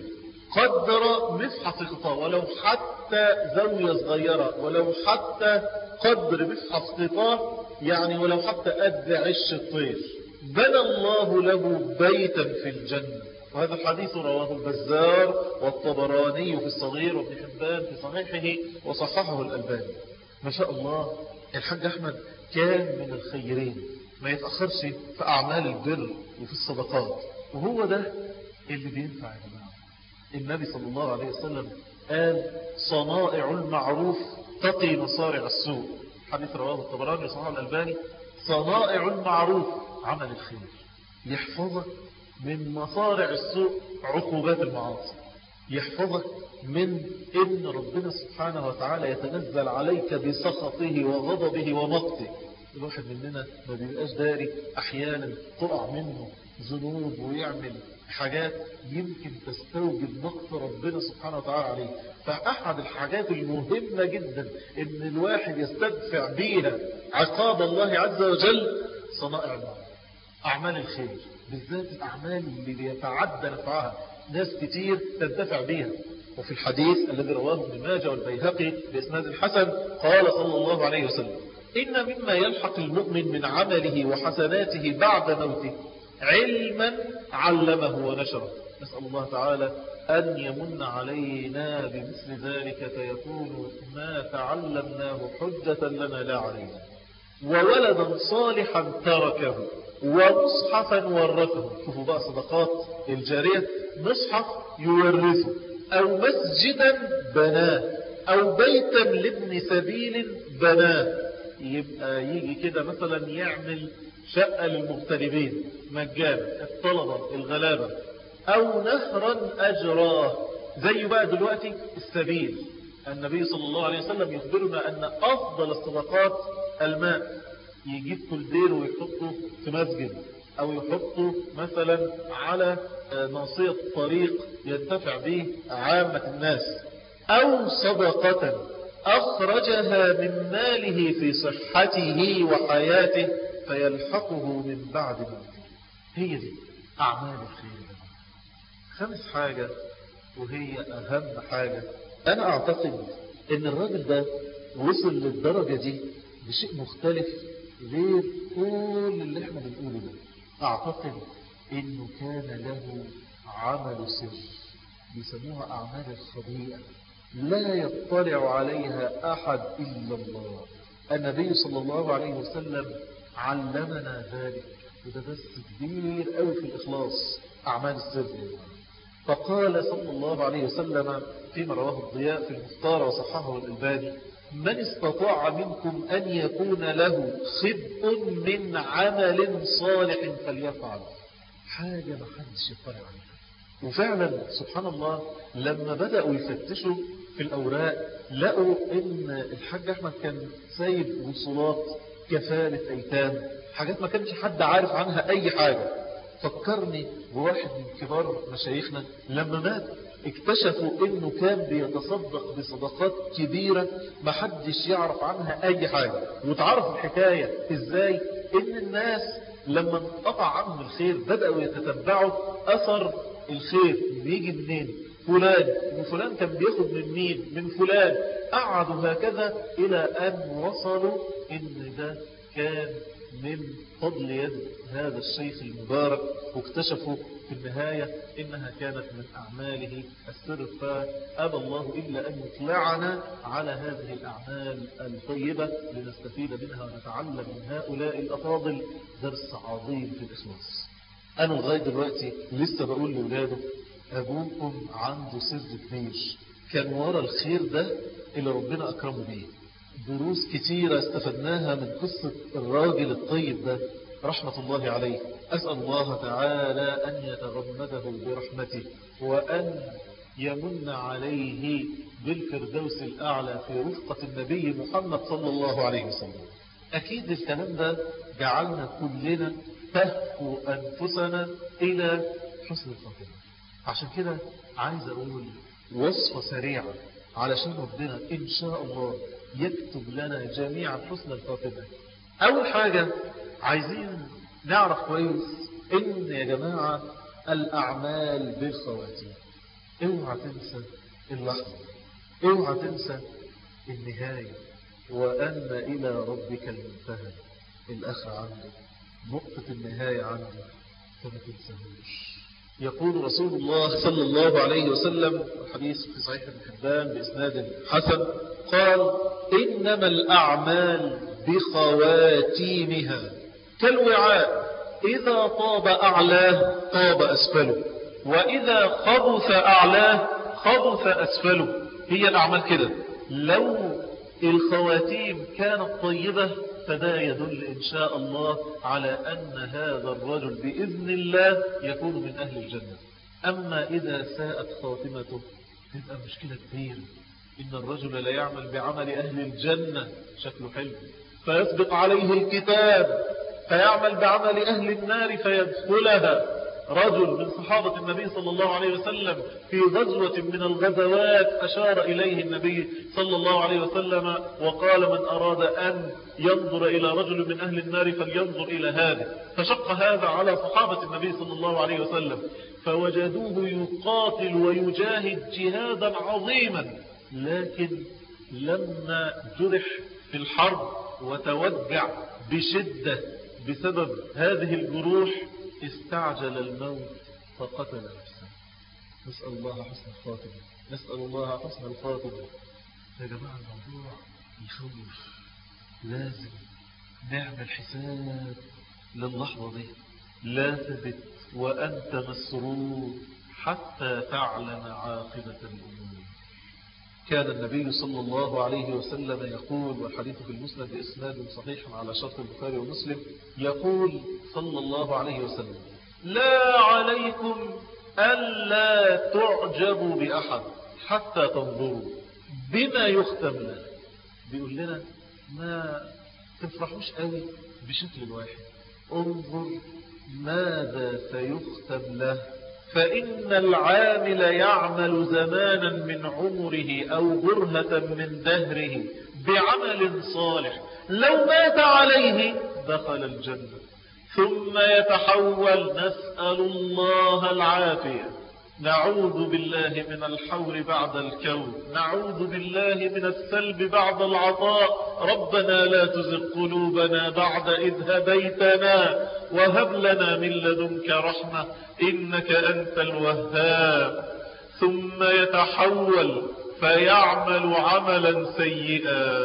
قدر مفحص قطاع ولو حتى زاوية صغيرة ولو حتى قدر مفحص قطاع يعني ولو حتى قد عش الطير بنى الله له بيتا في الجنة وهذا الحديث رواه البزار والطبراني في الصغير وابن حبان في صحيحه وصححه الألباني ما شاء الله الحاج أحمد كان من الخيرين ما يتأخرش في أعمال البر وفي الصدقات وهو ده اللي بينفع يا جماعة النبي صلى الله عليه وسلم قال صنائع المعروف تقي مصارع السوء حديث رواه الطبراني وصححه الألباني صنائع المعروف عمل الخير يحفظك من مصارع السوء عقوبات المعاصي يحفظك من ان ربنا سبحانه وتعالى يتنزل عليك بسخطه وغضبه ومقته الواحد مننا ما بيبقاش داري احيانا تقع منه ذنوب ويعمل حاجات يمكن تستوجب مقت ربنا سبحانه وتعالى عليه فأحد الحاجات المهمة جدا ان الواحد يستدفع بيها عقاب الله عز وجل صنائع المعروف أعمال الخير بالذات الأعمال اللي بيتعدى نفعها ناس كتير تنتفع بيها وفي الحديث الذي رواه ابن ماجه والبيهقي بإسناد حسن قال صلى الله عليه وسلم إن مما يلحق المؤمن من عمله وحسناته بعد موته علما علمه ونشره نسأل الله تعالى أن يمن علينا بمثل ذلك فيكون ما تعلمناه حجة لنا لا علينا وولدا صالحا تركه ومصحفا ورثه شوفوا بقى صدقات الجارية مصحف يورثه أو مسجدا بناه أو بيتا لابن سبيل بناه يبقى يجي كده مثلا يعمل شقة للمغتربين مجانا الطلبة الغلابة أو نهرا أجراه زي بقى دلوقتي السبيل النبي صلى الله عليه وسلم يخبرنا أن أفضل الصدقات الماء يجيب كل ويحطه في مسجد أو يحطه مثلا على ناصية طريق ينتفع به عامة الناس أو صدقة أخرجها من ماله في صحته وحياته فيلحقه من بعد موته هي دي أعمال الخير خمس حاجة وهي أهم حاجة أنا أعتقد أن الراجل ده وصل للدرجة دي بشيء مختلف غير كل اللي احنا بنقوله ده أعتقد أنه كان له عمل سر بيسموها أعمال الخبيئة لا يطلع عليها أحد إلا الله النبي صلى الله عليه وسلم علمنا ذلك وده بس كبير قوي في الإخلاص أعمال السر فقال صلى الله عليه وسلم فيما رواه الضياء في المختار وصححه الألباني من استطاع منكم أن يكون له خبء من عمل صالح فليفعل حاجة ما حدش يطلع عليها وفعلا سبحان الله لما بدأوا يفتشوا في الأوراق لقوا إن الحاج أحمد كان سايب وصولات كفالة أيتام حاجات ما كانش حد عارف عنها أي حاجة فكرني بواحد من كبار مشايخنا لما مات اكتشفوا انه كان بيتصدق بصدقات كبيرة ما حدش يعرف عنها اي حاجة وتعرف الحكاية ازاي ان الناس لما انقطع عنهم الخير بدأوا يتتبعوا اثر الخير بيجي منين فلان وفلان كان بياخد من مين من فلان قعدوا هكذا الى ان وصلوا ان ده كان من فضل يد هذا الشيخ المبارك واكتشفوا في النهاية إنها كانت من أعماله السر فأبى الله إلا أن يطلعنا على هذه الأعمال الطيبة لنستفيد منها ونتعلم من هؤلاء الأفاضل درس عظيم في الإخلاص أنا لغاية دلوقتي لسه بقول لأولاده أبوكم عنده سر كبير كان ورا الخير ده اللي ربنا أكرمه بيه دروس كتيرة استفدناها من قصة الراجل الطيب ده رحمة الله عليه أسأل الله تعالى أن يتغمده برحمته وأن يمن عليه بالفردوس الأعلى في رفقة النبي محمد صلى الله عليه وسلم أكيد الكلام ده جعلنا كلنا تهفو أنفسنا إلى حسن الخاتمة عشان كده عايز أقول وصفة سريعة علشان ربنا إن شاء الله يكتب لنا جميعا حسن الخاتمة أول حاجة عايزين نعرف كويس إن يا جماعة الأعمال بالخواتيم اوعى تنسى اللحظة اوعى تنسى النهاية وأن إلى ربك المنتهى الأخ عنده نقطة النهاية عنده فما تنساهوش يقول رسول الله صلى الله عليه وسلم الحديث في صحيح ابن حبان بإسناد حسن قال إنما الأعمال بخواتيمها كالوعاء إذا طاب أعلاه طاب أسفله وإذا خبث أعلاه خبث أسفله هي الأعمال كده لو الخواتيم كانت طيبة فده يدل إن شاء الله على أن هذا الرجل بإذن الله يكون من أهل الجنة أما إذا ساءت خاتمته تبقى مشكلة كبيرة إن الرجل لا يعمل بعمل أهل الجنة شكله حلو فيسبق عليه الكتاب فيعمل بعمل أهل النار فيدخلها رجل من صحابة النبي صلى الله عليه وسلم في غزوة من الغزوات أشار إليه النبي صلى الله عليه وسلم وقال من أراد أن ينظر إلى رجل من أهل النار فلينظر إلى هذا فشق هذا على صحابة النبي صلى الله عليه وسلم فوجدوه يقاتل ويجاهد جهادا عظيما لكن لما جرح في الحرب وتوجع بشدة بسبب هذه الجروح استعجل الموت فقتل نفسه نسأل الله حسن الخاتمة نسأل الله حسن الخاتمة يا جماعة الموضوع يخوف لازم نعمل حساب للحظة دي لا تبت وأنت مسرور حتى تعلم عاقبة الأمور كان النبي صلى الله عليه وسلم يقول والحديث في المسند بإسناد صحيح على شرط البخاري ومسلم يقول صلى الله عليه وسلم لا عليكم ألا تعجبوا بأحد حتى تنظروا بما يختم له بيقول لنا ما تفرحوش قوي بشكل واحد انظر ماذا سيختم له فإن العامل يعمل زمانا من عمره أو برهة من دهره بعمل صالح لو مات عليه دخل الجنة ثم يتحول نسأل الله العافية نعوذ بالله من الحور بعد الكون نعوذ بالله من السلب بعد العطاء ربنا لا تزغ قلوبنا بعد إذ هديتنا وهب لنا من لدنك رحمة إنك أنت الوهاب ثم يتحول فيعمل عملا سيئا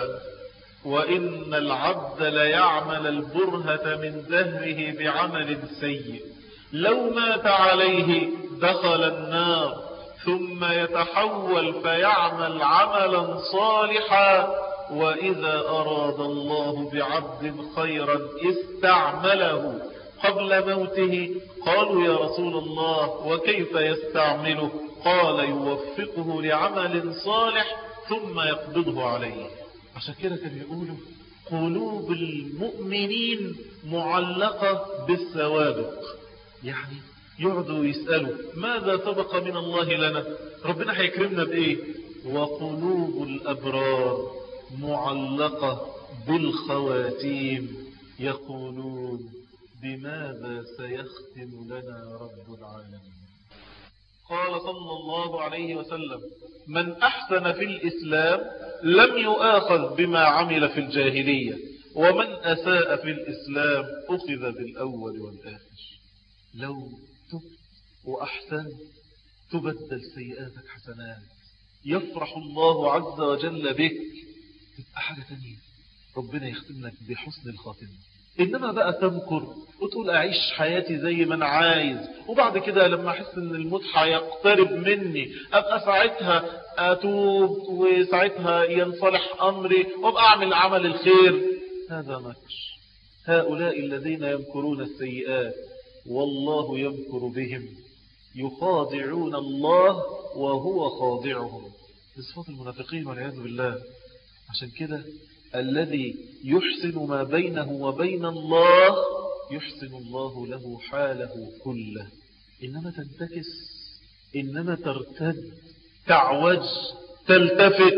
وإن العبد ليعمل البرهة من دهره بعمل سيء لو مات عليه دخل النار ثم يتحول فيعمل عملا صالحا وإذا أراد الله بعبد خيرا استعمله قبل موته قالوا يا رسول الله وكيف يستعمله قال يوفقه لعمل صالح ثم يقبضه عليه عشان كده كانوا يقولوا قلوب المؤمنين معلقة بالسوابق يعني يقعدوا يسألوا ماذا سبق من الله لنا ربنا هيكرمنا بإيه وقلوب الأبرار معلقة بالخواتيم يقولون بماذا سيختم لنا رب العالمين قال صلى الله عليه وسلم من أحسن في الإسلام لم يؤاخذ بما عمل في الجاهلية ومن أساء في الإسلام أخذ بالأول والآخر لو تبت وأحسن تبدل سيئاتك حسنات يفرح الله عز وجل بك تبقى حاجة تانية ربنا يختم لك بحسن الخاتمة إنما بقى تمكر وتقول أعيش حياتي زي ما أنا عايز وبعد كده لما أحس أن الموت هيقترب مني أبقى ساعتها أتوب وساعتها ينصلح أمري وأبقى أعمل عمل الخير هذا مكر هؤلاء الذين يمكرون السيئات والله يمكر بهم يخادعون الله وهو خاضعهم بصفات المنافقين والعياذ بالله عشان كده الذي يحسن ما بينه وبين الله يحسن الله له حاله كله إنما تنتكس إنما ترتد تعوج تلتفت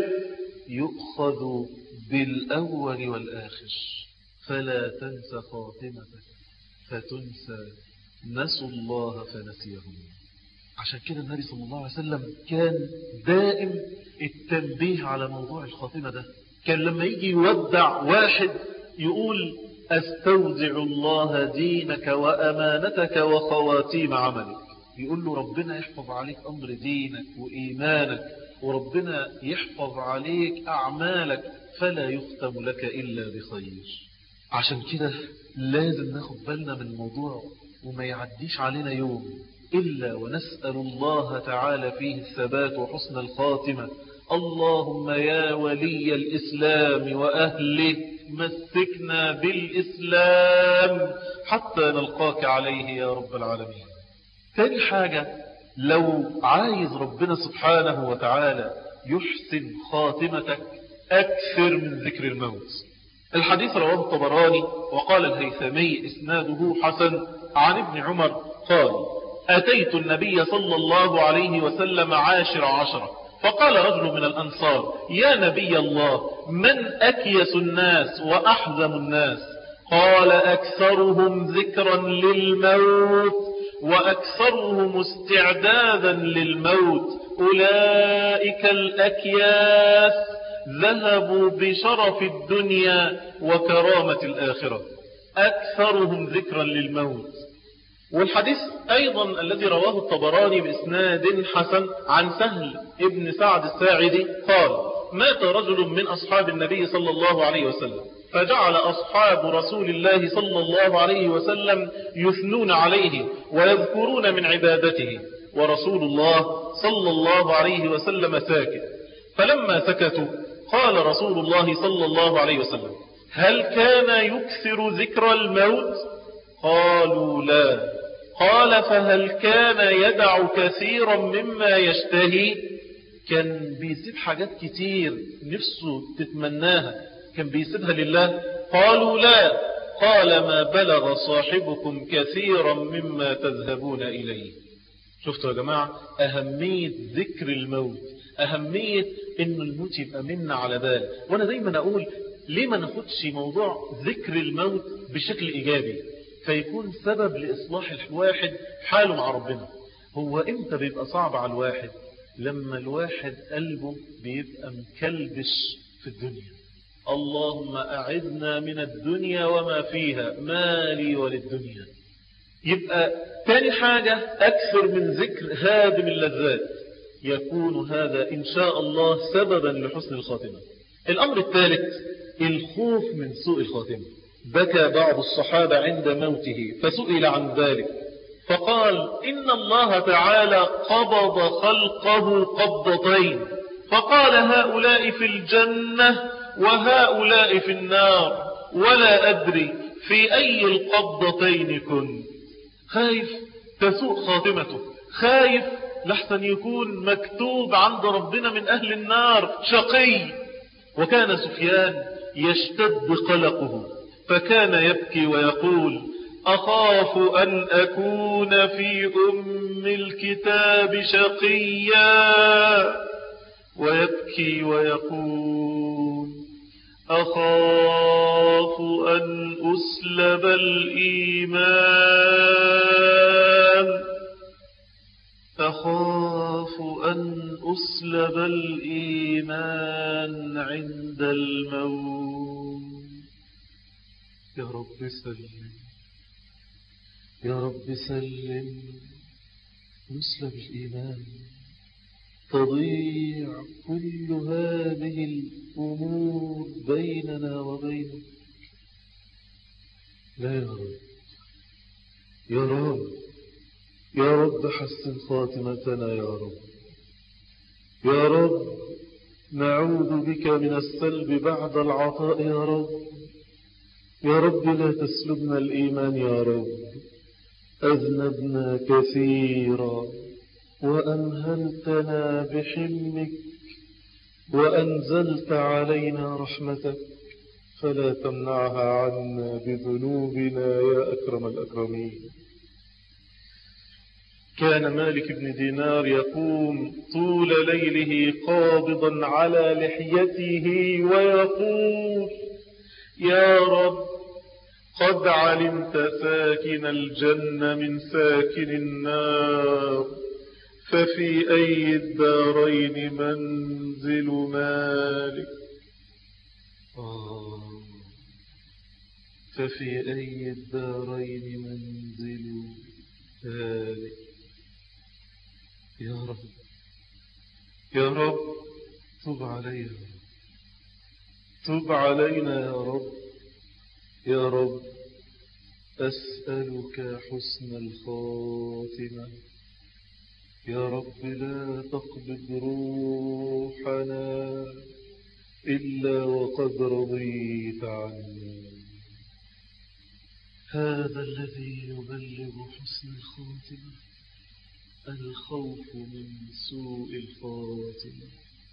يؤخذ بالأول والآخر فلا تنس خاتمتك فتنسى نسوا الله فنسيهم عشان كده النبي صلى الله عليه وسلم كان دائم التنبيه على موضوع الخاتمة ده كان لما يجي يودع واحد يقول أستودع الله دينك وأمانتك وخواتيم عملك يقول له ربنا يحفظ عليك أمر دينك وإيمانك وربنا يحفظ عليك أعمالك فلا يختم لك إلا بخير عشان كده لازم ناخد بالنا من الموضوع وما يعديش علينا يوم إلا ونسأل الله تعالى فيه الثبات وحسن الخاتمة اللهم يا ولي الإسلام وأهله مسكنا بالإسلام حتى نلقاك عليه يا رب العالمين تاني حاجة لو عايز ربنا سبحانه وتعالى يحسن خاتمتك أكثر من ذكر الموت الحديث رواه الطبراني وقال الهيثمي إسناده حسن عن ابن عمر قال أتيت النبي صلى الله عليه وسلم عاشر عشرة فقال رجل من الأنصار يا نبي الله من أكيس الناس وأحزم الناس قال أكثرهم ذكرا للموت وأكثرهم استعدادا للموت أولئك الأكياس ذهبوا بشرف الدنيا وكرامة الآخرة أكثرهم ذكرا للموت والحديث أيضا الذي رواه الطبراني بإسناد حسن عن سهل ابن سعد الساعدي قال مات رجل من أصحاب النبي صلى الله عليه وسلم فجعل أصحاب رسول الله صلى الله عليه وسلم يثنون عليه ويذكرون من عبادته ورسول الله صلى الله عليه وسلم ساكت فلما سكتوا قال رسول الله صلى الله عليه وسلم هل كان يكثر ذكر الموت قالوا لا قال فهل كان يدع كثيرا مما يشتهي كان بيسيب حاجات كتير نفسه تتمناها كان بيسيبها لله قالوا لا قال ما بلغ صاحبكم كثيرا مما تذهبون إليه شفتوا يا جماعة أهمية ذكر الموت أهمية إن الموت يبقى منا على بال وأنا دايما أقول ليه ما ناخدش موضوع ذكر الموت بشكل إيجابي فيكون سبب لإصلاح الواحد حاله مع ربنا هو إمتى بيبقى صعب على الواحد لما الواحد قلبه بيبقى مكلبش في الدنيا اللهم أعذنا من الدنيا وما فيها مالي وللدنيا يبقى تاني حاجة أكثر من ذكر هادم اللذات يكون هذا إن شاء الله سببا لحسن الخاتمة الأمر الثالث الخوف من سوء الخاتمة بكى بعض الصحابة عند موته فسئل عن ذلك فقال إن الله تعالى قبض خلقه قبضتين فقال هؤلاء في الجنة وهؤلاء في النار ولا أدري في أي القبضتين كنت خايف تسوء خاتمته خايف لحسن يكون مكتوب عند ربنا من أهل النار شقي وكان سفيان يشتد قلقه فكان يبكي ويقول أخاف أن أكون في أم الكتاب شقيا ويبكي ويقول أخاف أن أسلب الإيمان أخاف أن أسلب الإيمان عند الموت يا رب سلم يا رب سلم نسلب الإيمان تضيع كل هذه الأمور بيننا وبينك لا يا رب يا رب يا رب حسن خاتمتنا يا رب يا رب نعوذ بك من السلب بعد العطاء يا رب يا رب لا تسلبنا الإيمان يا رب أذنبنا كثيرا وأمهلتنا بحلمك وأنزلت علينا رحمتك فلا تمنعها عنا بذنوبنا يا أكرم الأكرمين كان مالك بن دينار يقوم طول ليله قابضا على لحيته ويقول يا رب قد علمت ساكن الجنة من ساكن النار ففي أي الدارين منزل مالك آه ففي أي الدارين منزل مالك يا رب يا رب تب علينا تب علينا يا رب يا رب أسألك حسن الخاتمة يا رب لا تقبض روحنا إلا وقد رضيت عنا هذا الذي يبلغ حسن الخاتمة الخوف من سوء الخاتمة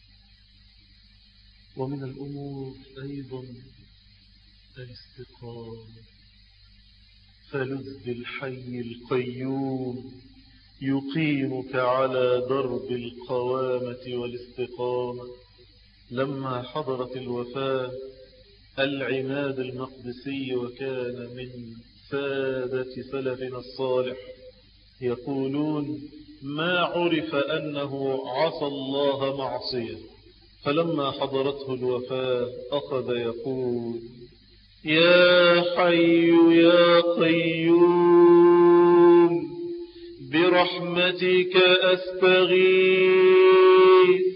ومن الأمور أيضا الاستقامة فلذ بالحي القيوم يقيمك على درب القوامة والاستقامة لما حضرت الوفاة العماد المقدسي وكان من سادة سلفنا الصالح يقولون ما عرف أنه عصى الله معصية فلما حضرته الوفاة أخذ يقول يا حي يا قيوم برحمتك أستغيث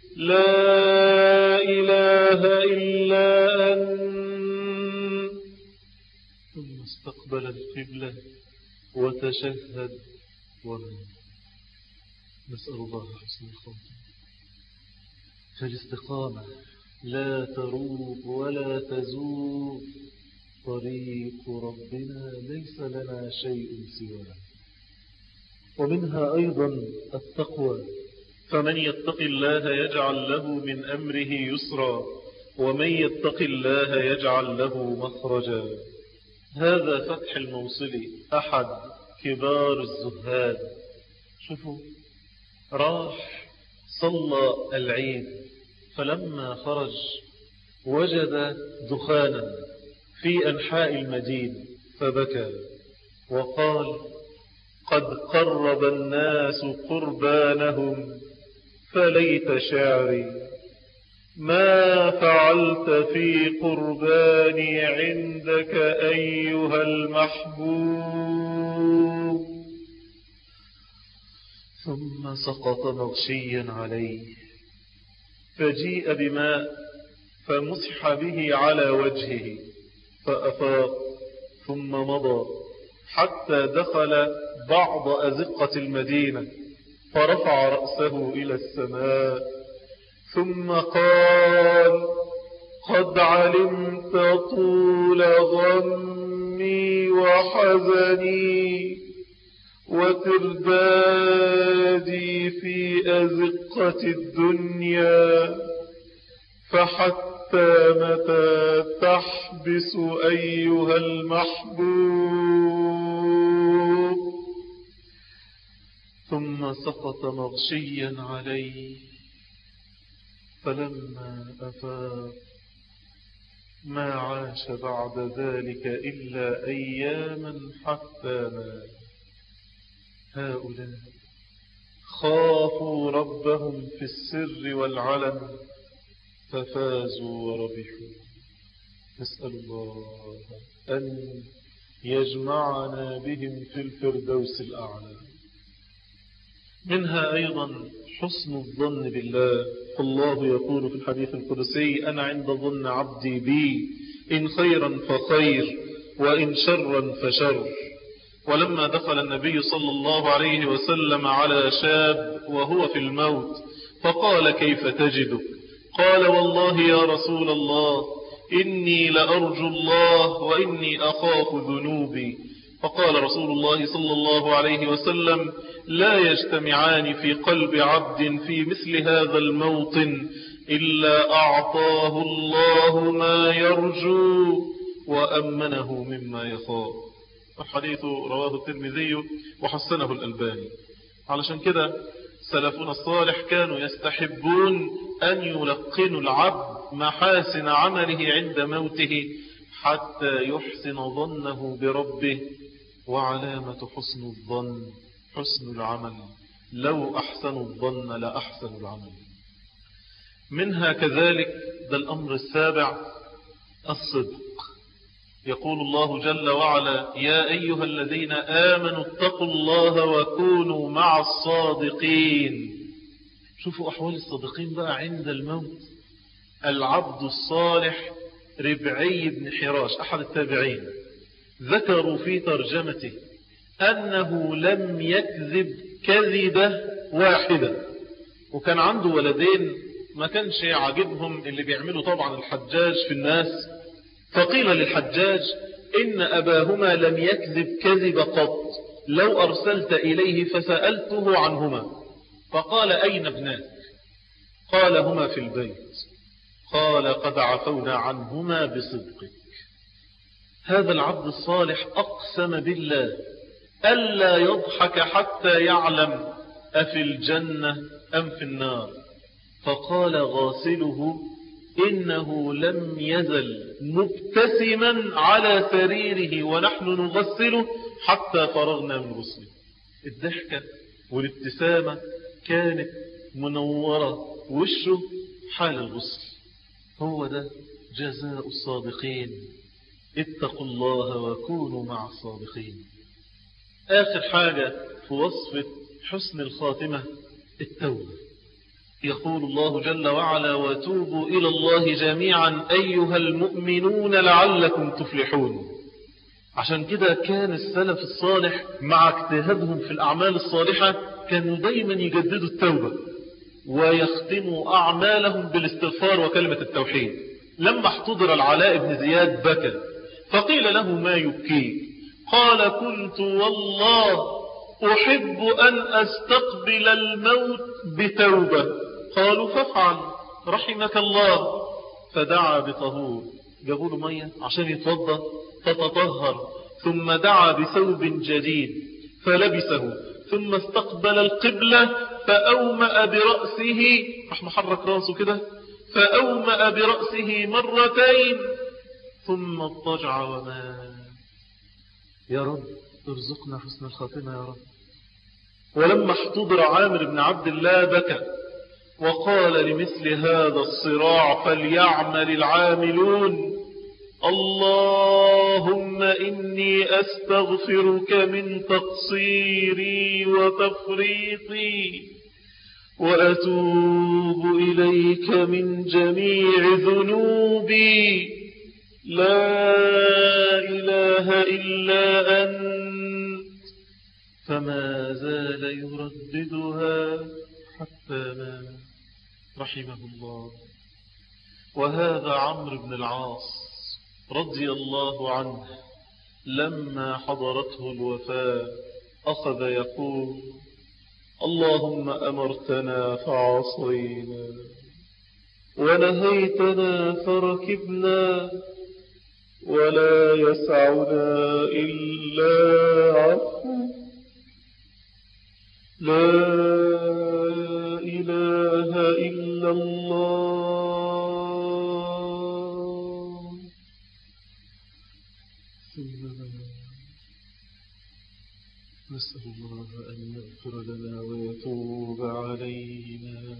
لا إله إلا أنت ثم استقبل القبلة وتشهد ومن نسأل الله حسن الخاتمة فالاستقامة لا تروب ولا تزول طريق ربنا ليس لنا شيء سواه ومنها أيضا التقوى فمن يتق الله يجعل له من أمره يسرا ومن يتق الله يجعل له مخرجا هذا فتح الموصلي أحد كبار الزهاد شوفوا راح صلى العيد فلما خرج وجد دخانا في أنحاء المدينة فبكى وقال قد قرب الناس قربانهم فليت شعري ما فعلت في قرباني عندك أيها المحبوب ثم سقط مغشيا عليه فجيء بماء فمسح به على وجهه فأفاق ثم مضى حتى دخل بعض أزقة المدينة فرفع رأسه إلى السماء ثم قال قد علمت طول غمي وحزني وتردادي في أزقة الدنيا فحتى متى تحبس أيها المحبوب ثم سقط مغشيا عليه فلما أفاق ما عاش بعد ذلك إلا أياما حتى مات هؤلاء خافوا ربهم في السر والعلن ففازوا وربحوا نسأل الله أن يجمعنا بهم في الفردوس الأعلى منها أيضا حسن الظن بالله فالله يقول في الحديث القدسي أنا عند ظن عبدي بي إن خيرا فخير وإن شرا فشر ولما دخل النبي صلى الله عليه وسلم على شاب وهو في الموت فقال كيف تجدك قال والله يا رسول الله إني لأرجو الله وإني أخاف ذنوبي فقال رسول الله صلى الله عليه وسلم لا يجتمعان في قلب عبد في مثل هذا الموطن إلا أعطاه الله ما يرجو وأمنه مما يخاف الحديث رواه الترمذي وحسنه الألباني علشان كده سلفنا الصالح كانوا يستحبون أن يلقنوا العبد محاسن عمله عند موته حتى يحسن ظنه بربه وعلامة حسن الظن حسن العمل لو أحسنوا الظن لأحسن العمل منها كذلك ده الأمر السابع الصدق يقول الله جل وعلا يا أيها الذين آمنوا اتقوا الله وكونوا مع الصادقين شوفوا أحوال الصادقين بقى عند الموت العبد الصالح ربعي بن حراش أحد التابعين ذكروا في ترجمته أنه لم يكذب كذبة واحدة وكان عنده ولدين ما كانش عاجبهم اللي بيعملوا طبعا الحجاج في الناس فقيل للحجاج إن أباهما لم يكذب كذب قط لو أرسلت إليه فسألته عنهما فقال أين ابناك قال هما في البيت قال قد عفونا عنهما بصدقك هذا العبد الصالح أقسم بالله ألا يضحك حتى يعلم أفي الجنة أم في النار فقال غاسله إنه لم يزل مبتسما على سريره ونحن نغسله حتى فرغنا من غسله الضحكة والابتسامة كانت منورة وشه حال الغسل هو ده جزاء الصادقين اتقوا الله وكونوا مع الصادقين آخر حاجة في وصف حسن الخاتمة التوبة يقول الله جل وعلا وتوبوا إلى الله جميعا أيها المؤمنون لعلكم تفلحون عشان كده كان السلف الصالح مع اجتهادهم في الأعمال الصالحة كانوا دايما يجددوا التوبة ويختموا أعمالهم بالاستغفار وكلمة التوحيد لما احتضر العلاء بن زياد بكى فقيل له ما يبكيك قال كنت والله أحب أن أستقبل الموت بتوبة قالوا فافعل رحمك الله فدعا بطهور جابوا له مية عشان يتوضى فتطهر ثم دعا بثوب جديد فلبسه ثم استقبل القبلة فأومأ برأسه راح محرك راسه كده فأومأ برأسه مرتين ثم اضطجع ومات يا رب ارزقنا حسن الخاتمة يا رب ولما احتضر عامر بن عبد الله بكى وقال لمثل هذا الصراع فليعمل العاملون اللهم إني أستغفرك من تقصيري وتفريطي وأتوب إليك من جميع ذنوبي لا إله إلا أنت فما زال يرددها حتى مات رحمه الله وهذا عمرو بن العاص رضي الله عنه لما حضرته الوفاة أخذ يقول اللهم أمرتنا فعصينا ونهيتنا فركبنا ولا يسعنا إلا عفو لا إله إلا الله نسأل الله أن يغفر لنا ويتوب علينا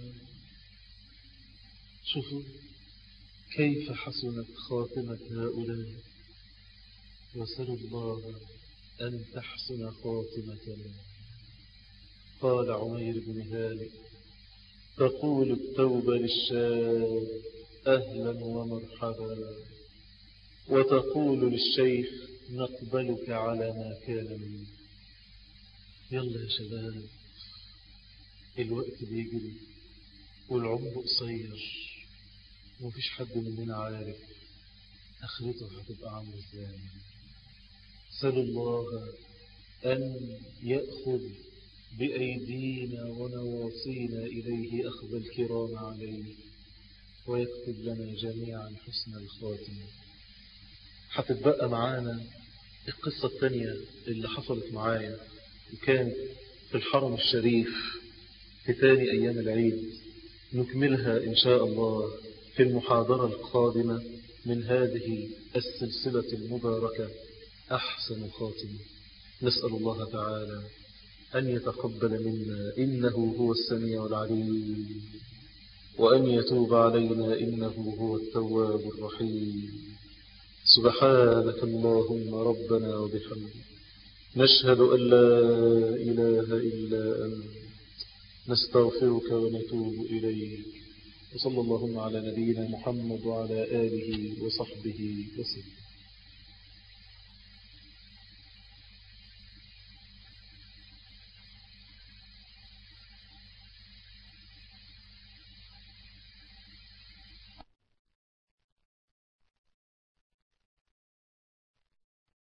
شوفوا كيف حسنت خاتمة هؤلاء وسلوا الله أن تحسن خاتمتنا قال عمير بن هانئ تقول التوبة للشاب أهلا ومرحبا وتقول للشيخ نقبلك على ما كان منك يلا يا شباب الوقت بيجري والعمر قصير ومفيش حد مننا عارف اخرته هتبقى عامله ازاي سأل الله أن يأخذ بأيدينا ونواصينا إليه أخذ الكرام عليه ويكتب لنا جميعا حسن الخاتمة هتتبقى معانا القصة الثانية اللي حصلت معايا وكانت في الحرم الشريف في ثاني أيام العيد نكملها إن شاء الله في المحاضرة القادمة من هذه السلسلة المباركة أحسن خاتمة نسأل الله تعالى أن يتقبل منا إنه هو السميع العليم وأن يتوب علينا إنه هو التواب الرحيم سبحانك اللهم ربنا وبحمدك نشهد أن لا إله إلا أنت نستغفرك ونتوب إليك وصلى اللهم على نبينا محمد وعلى آله وصحبه وسلم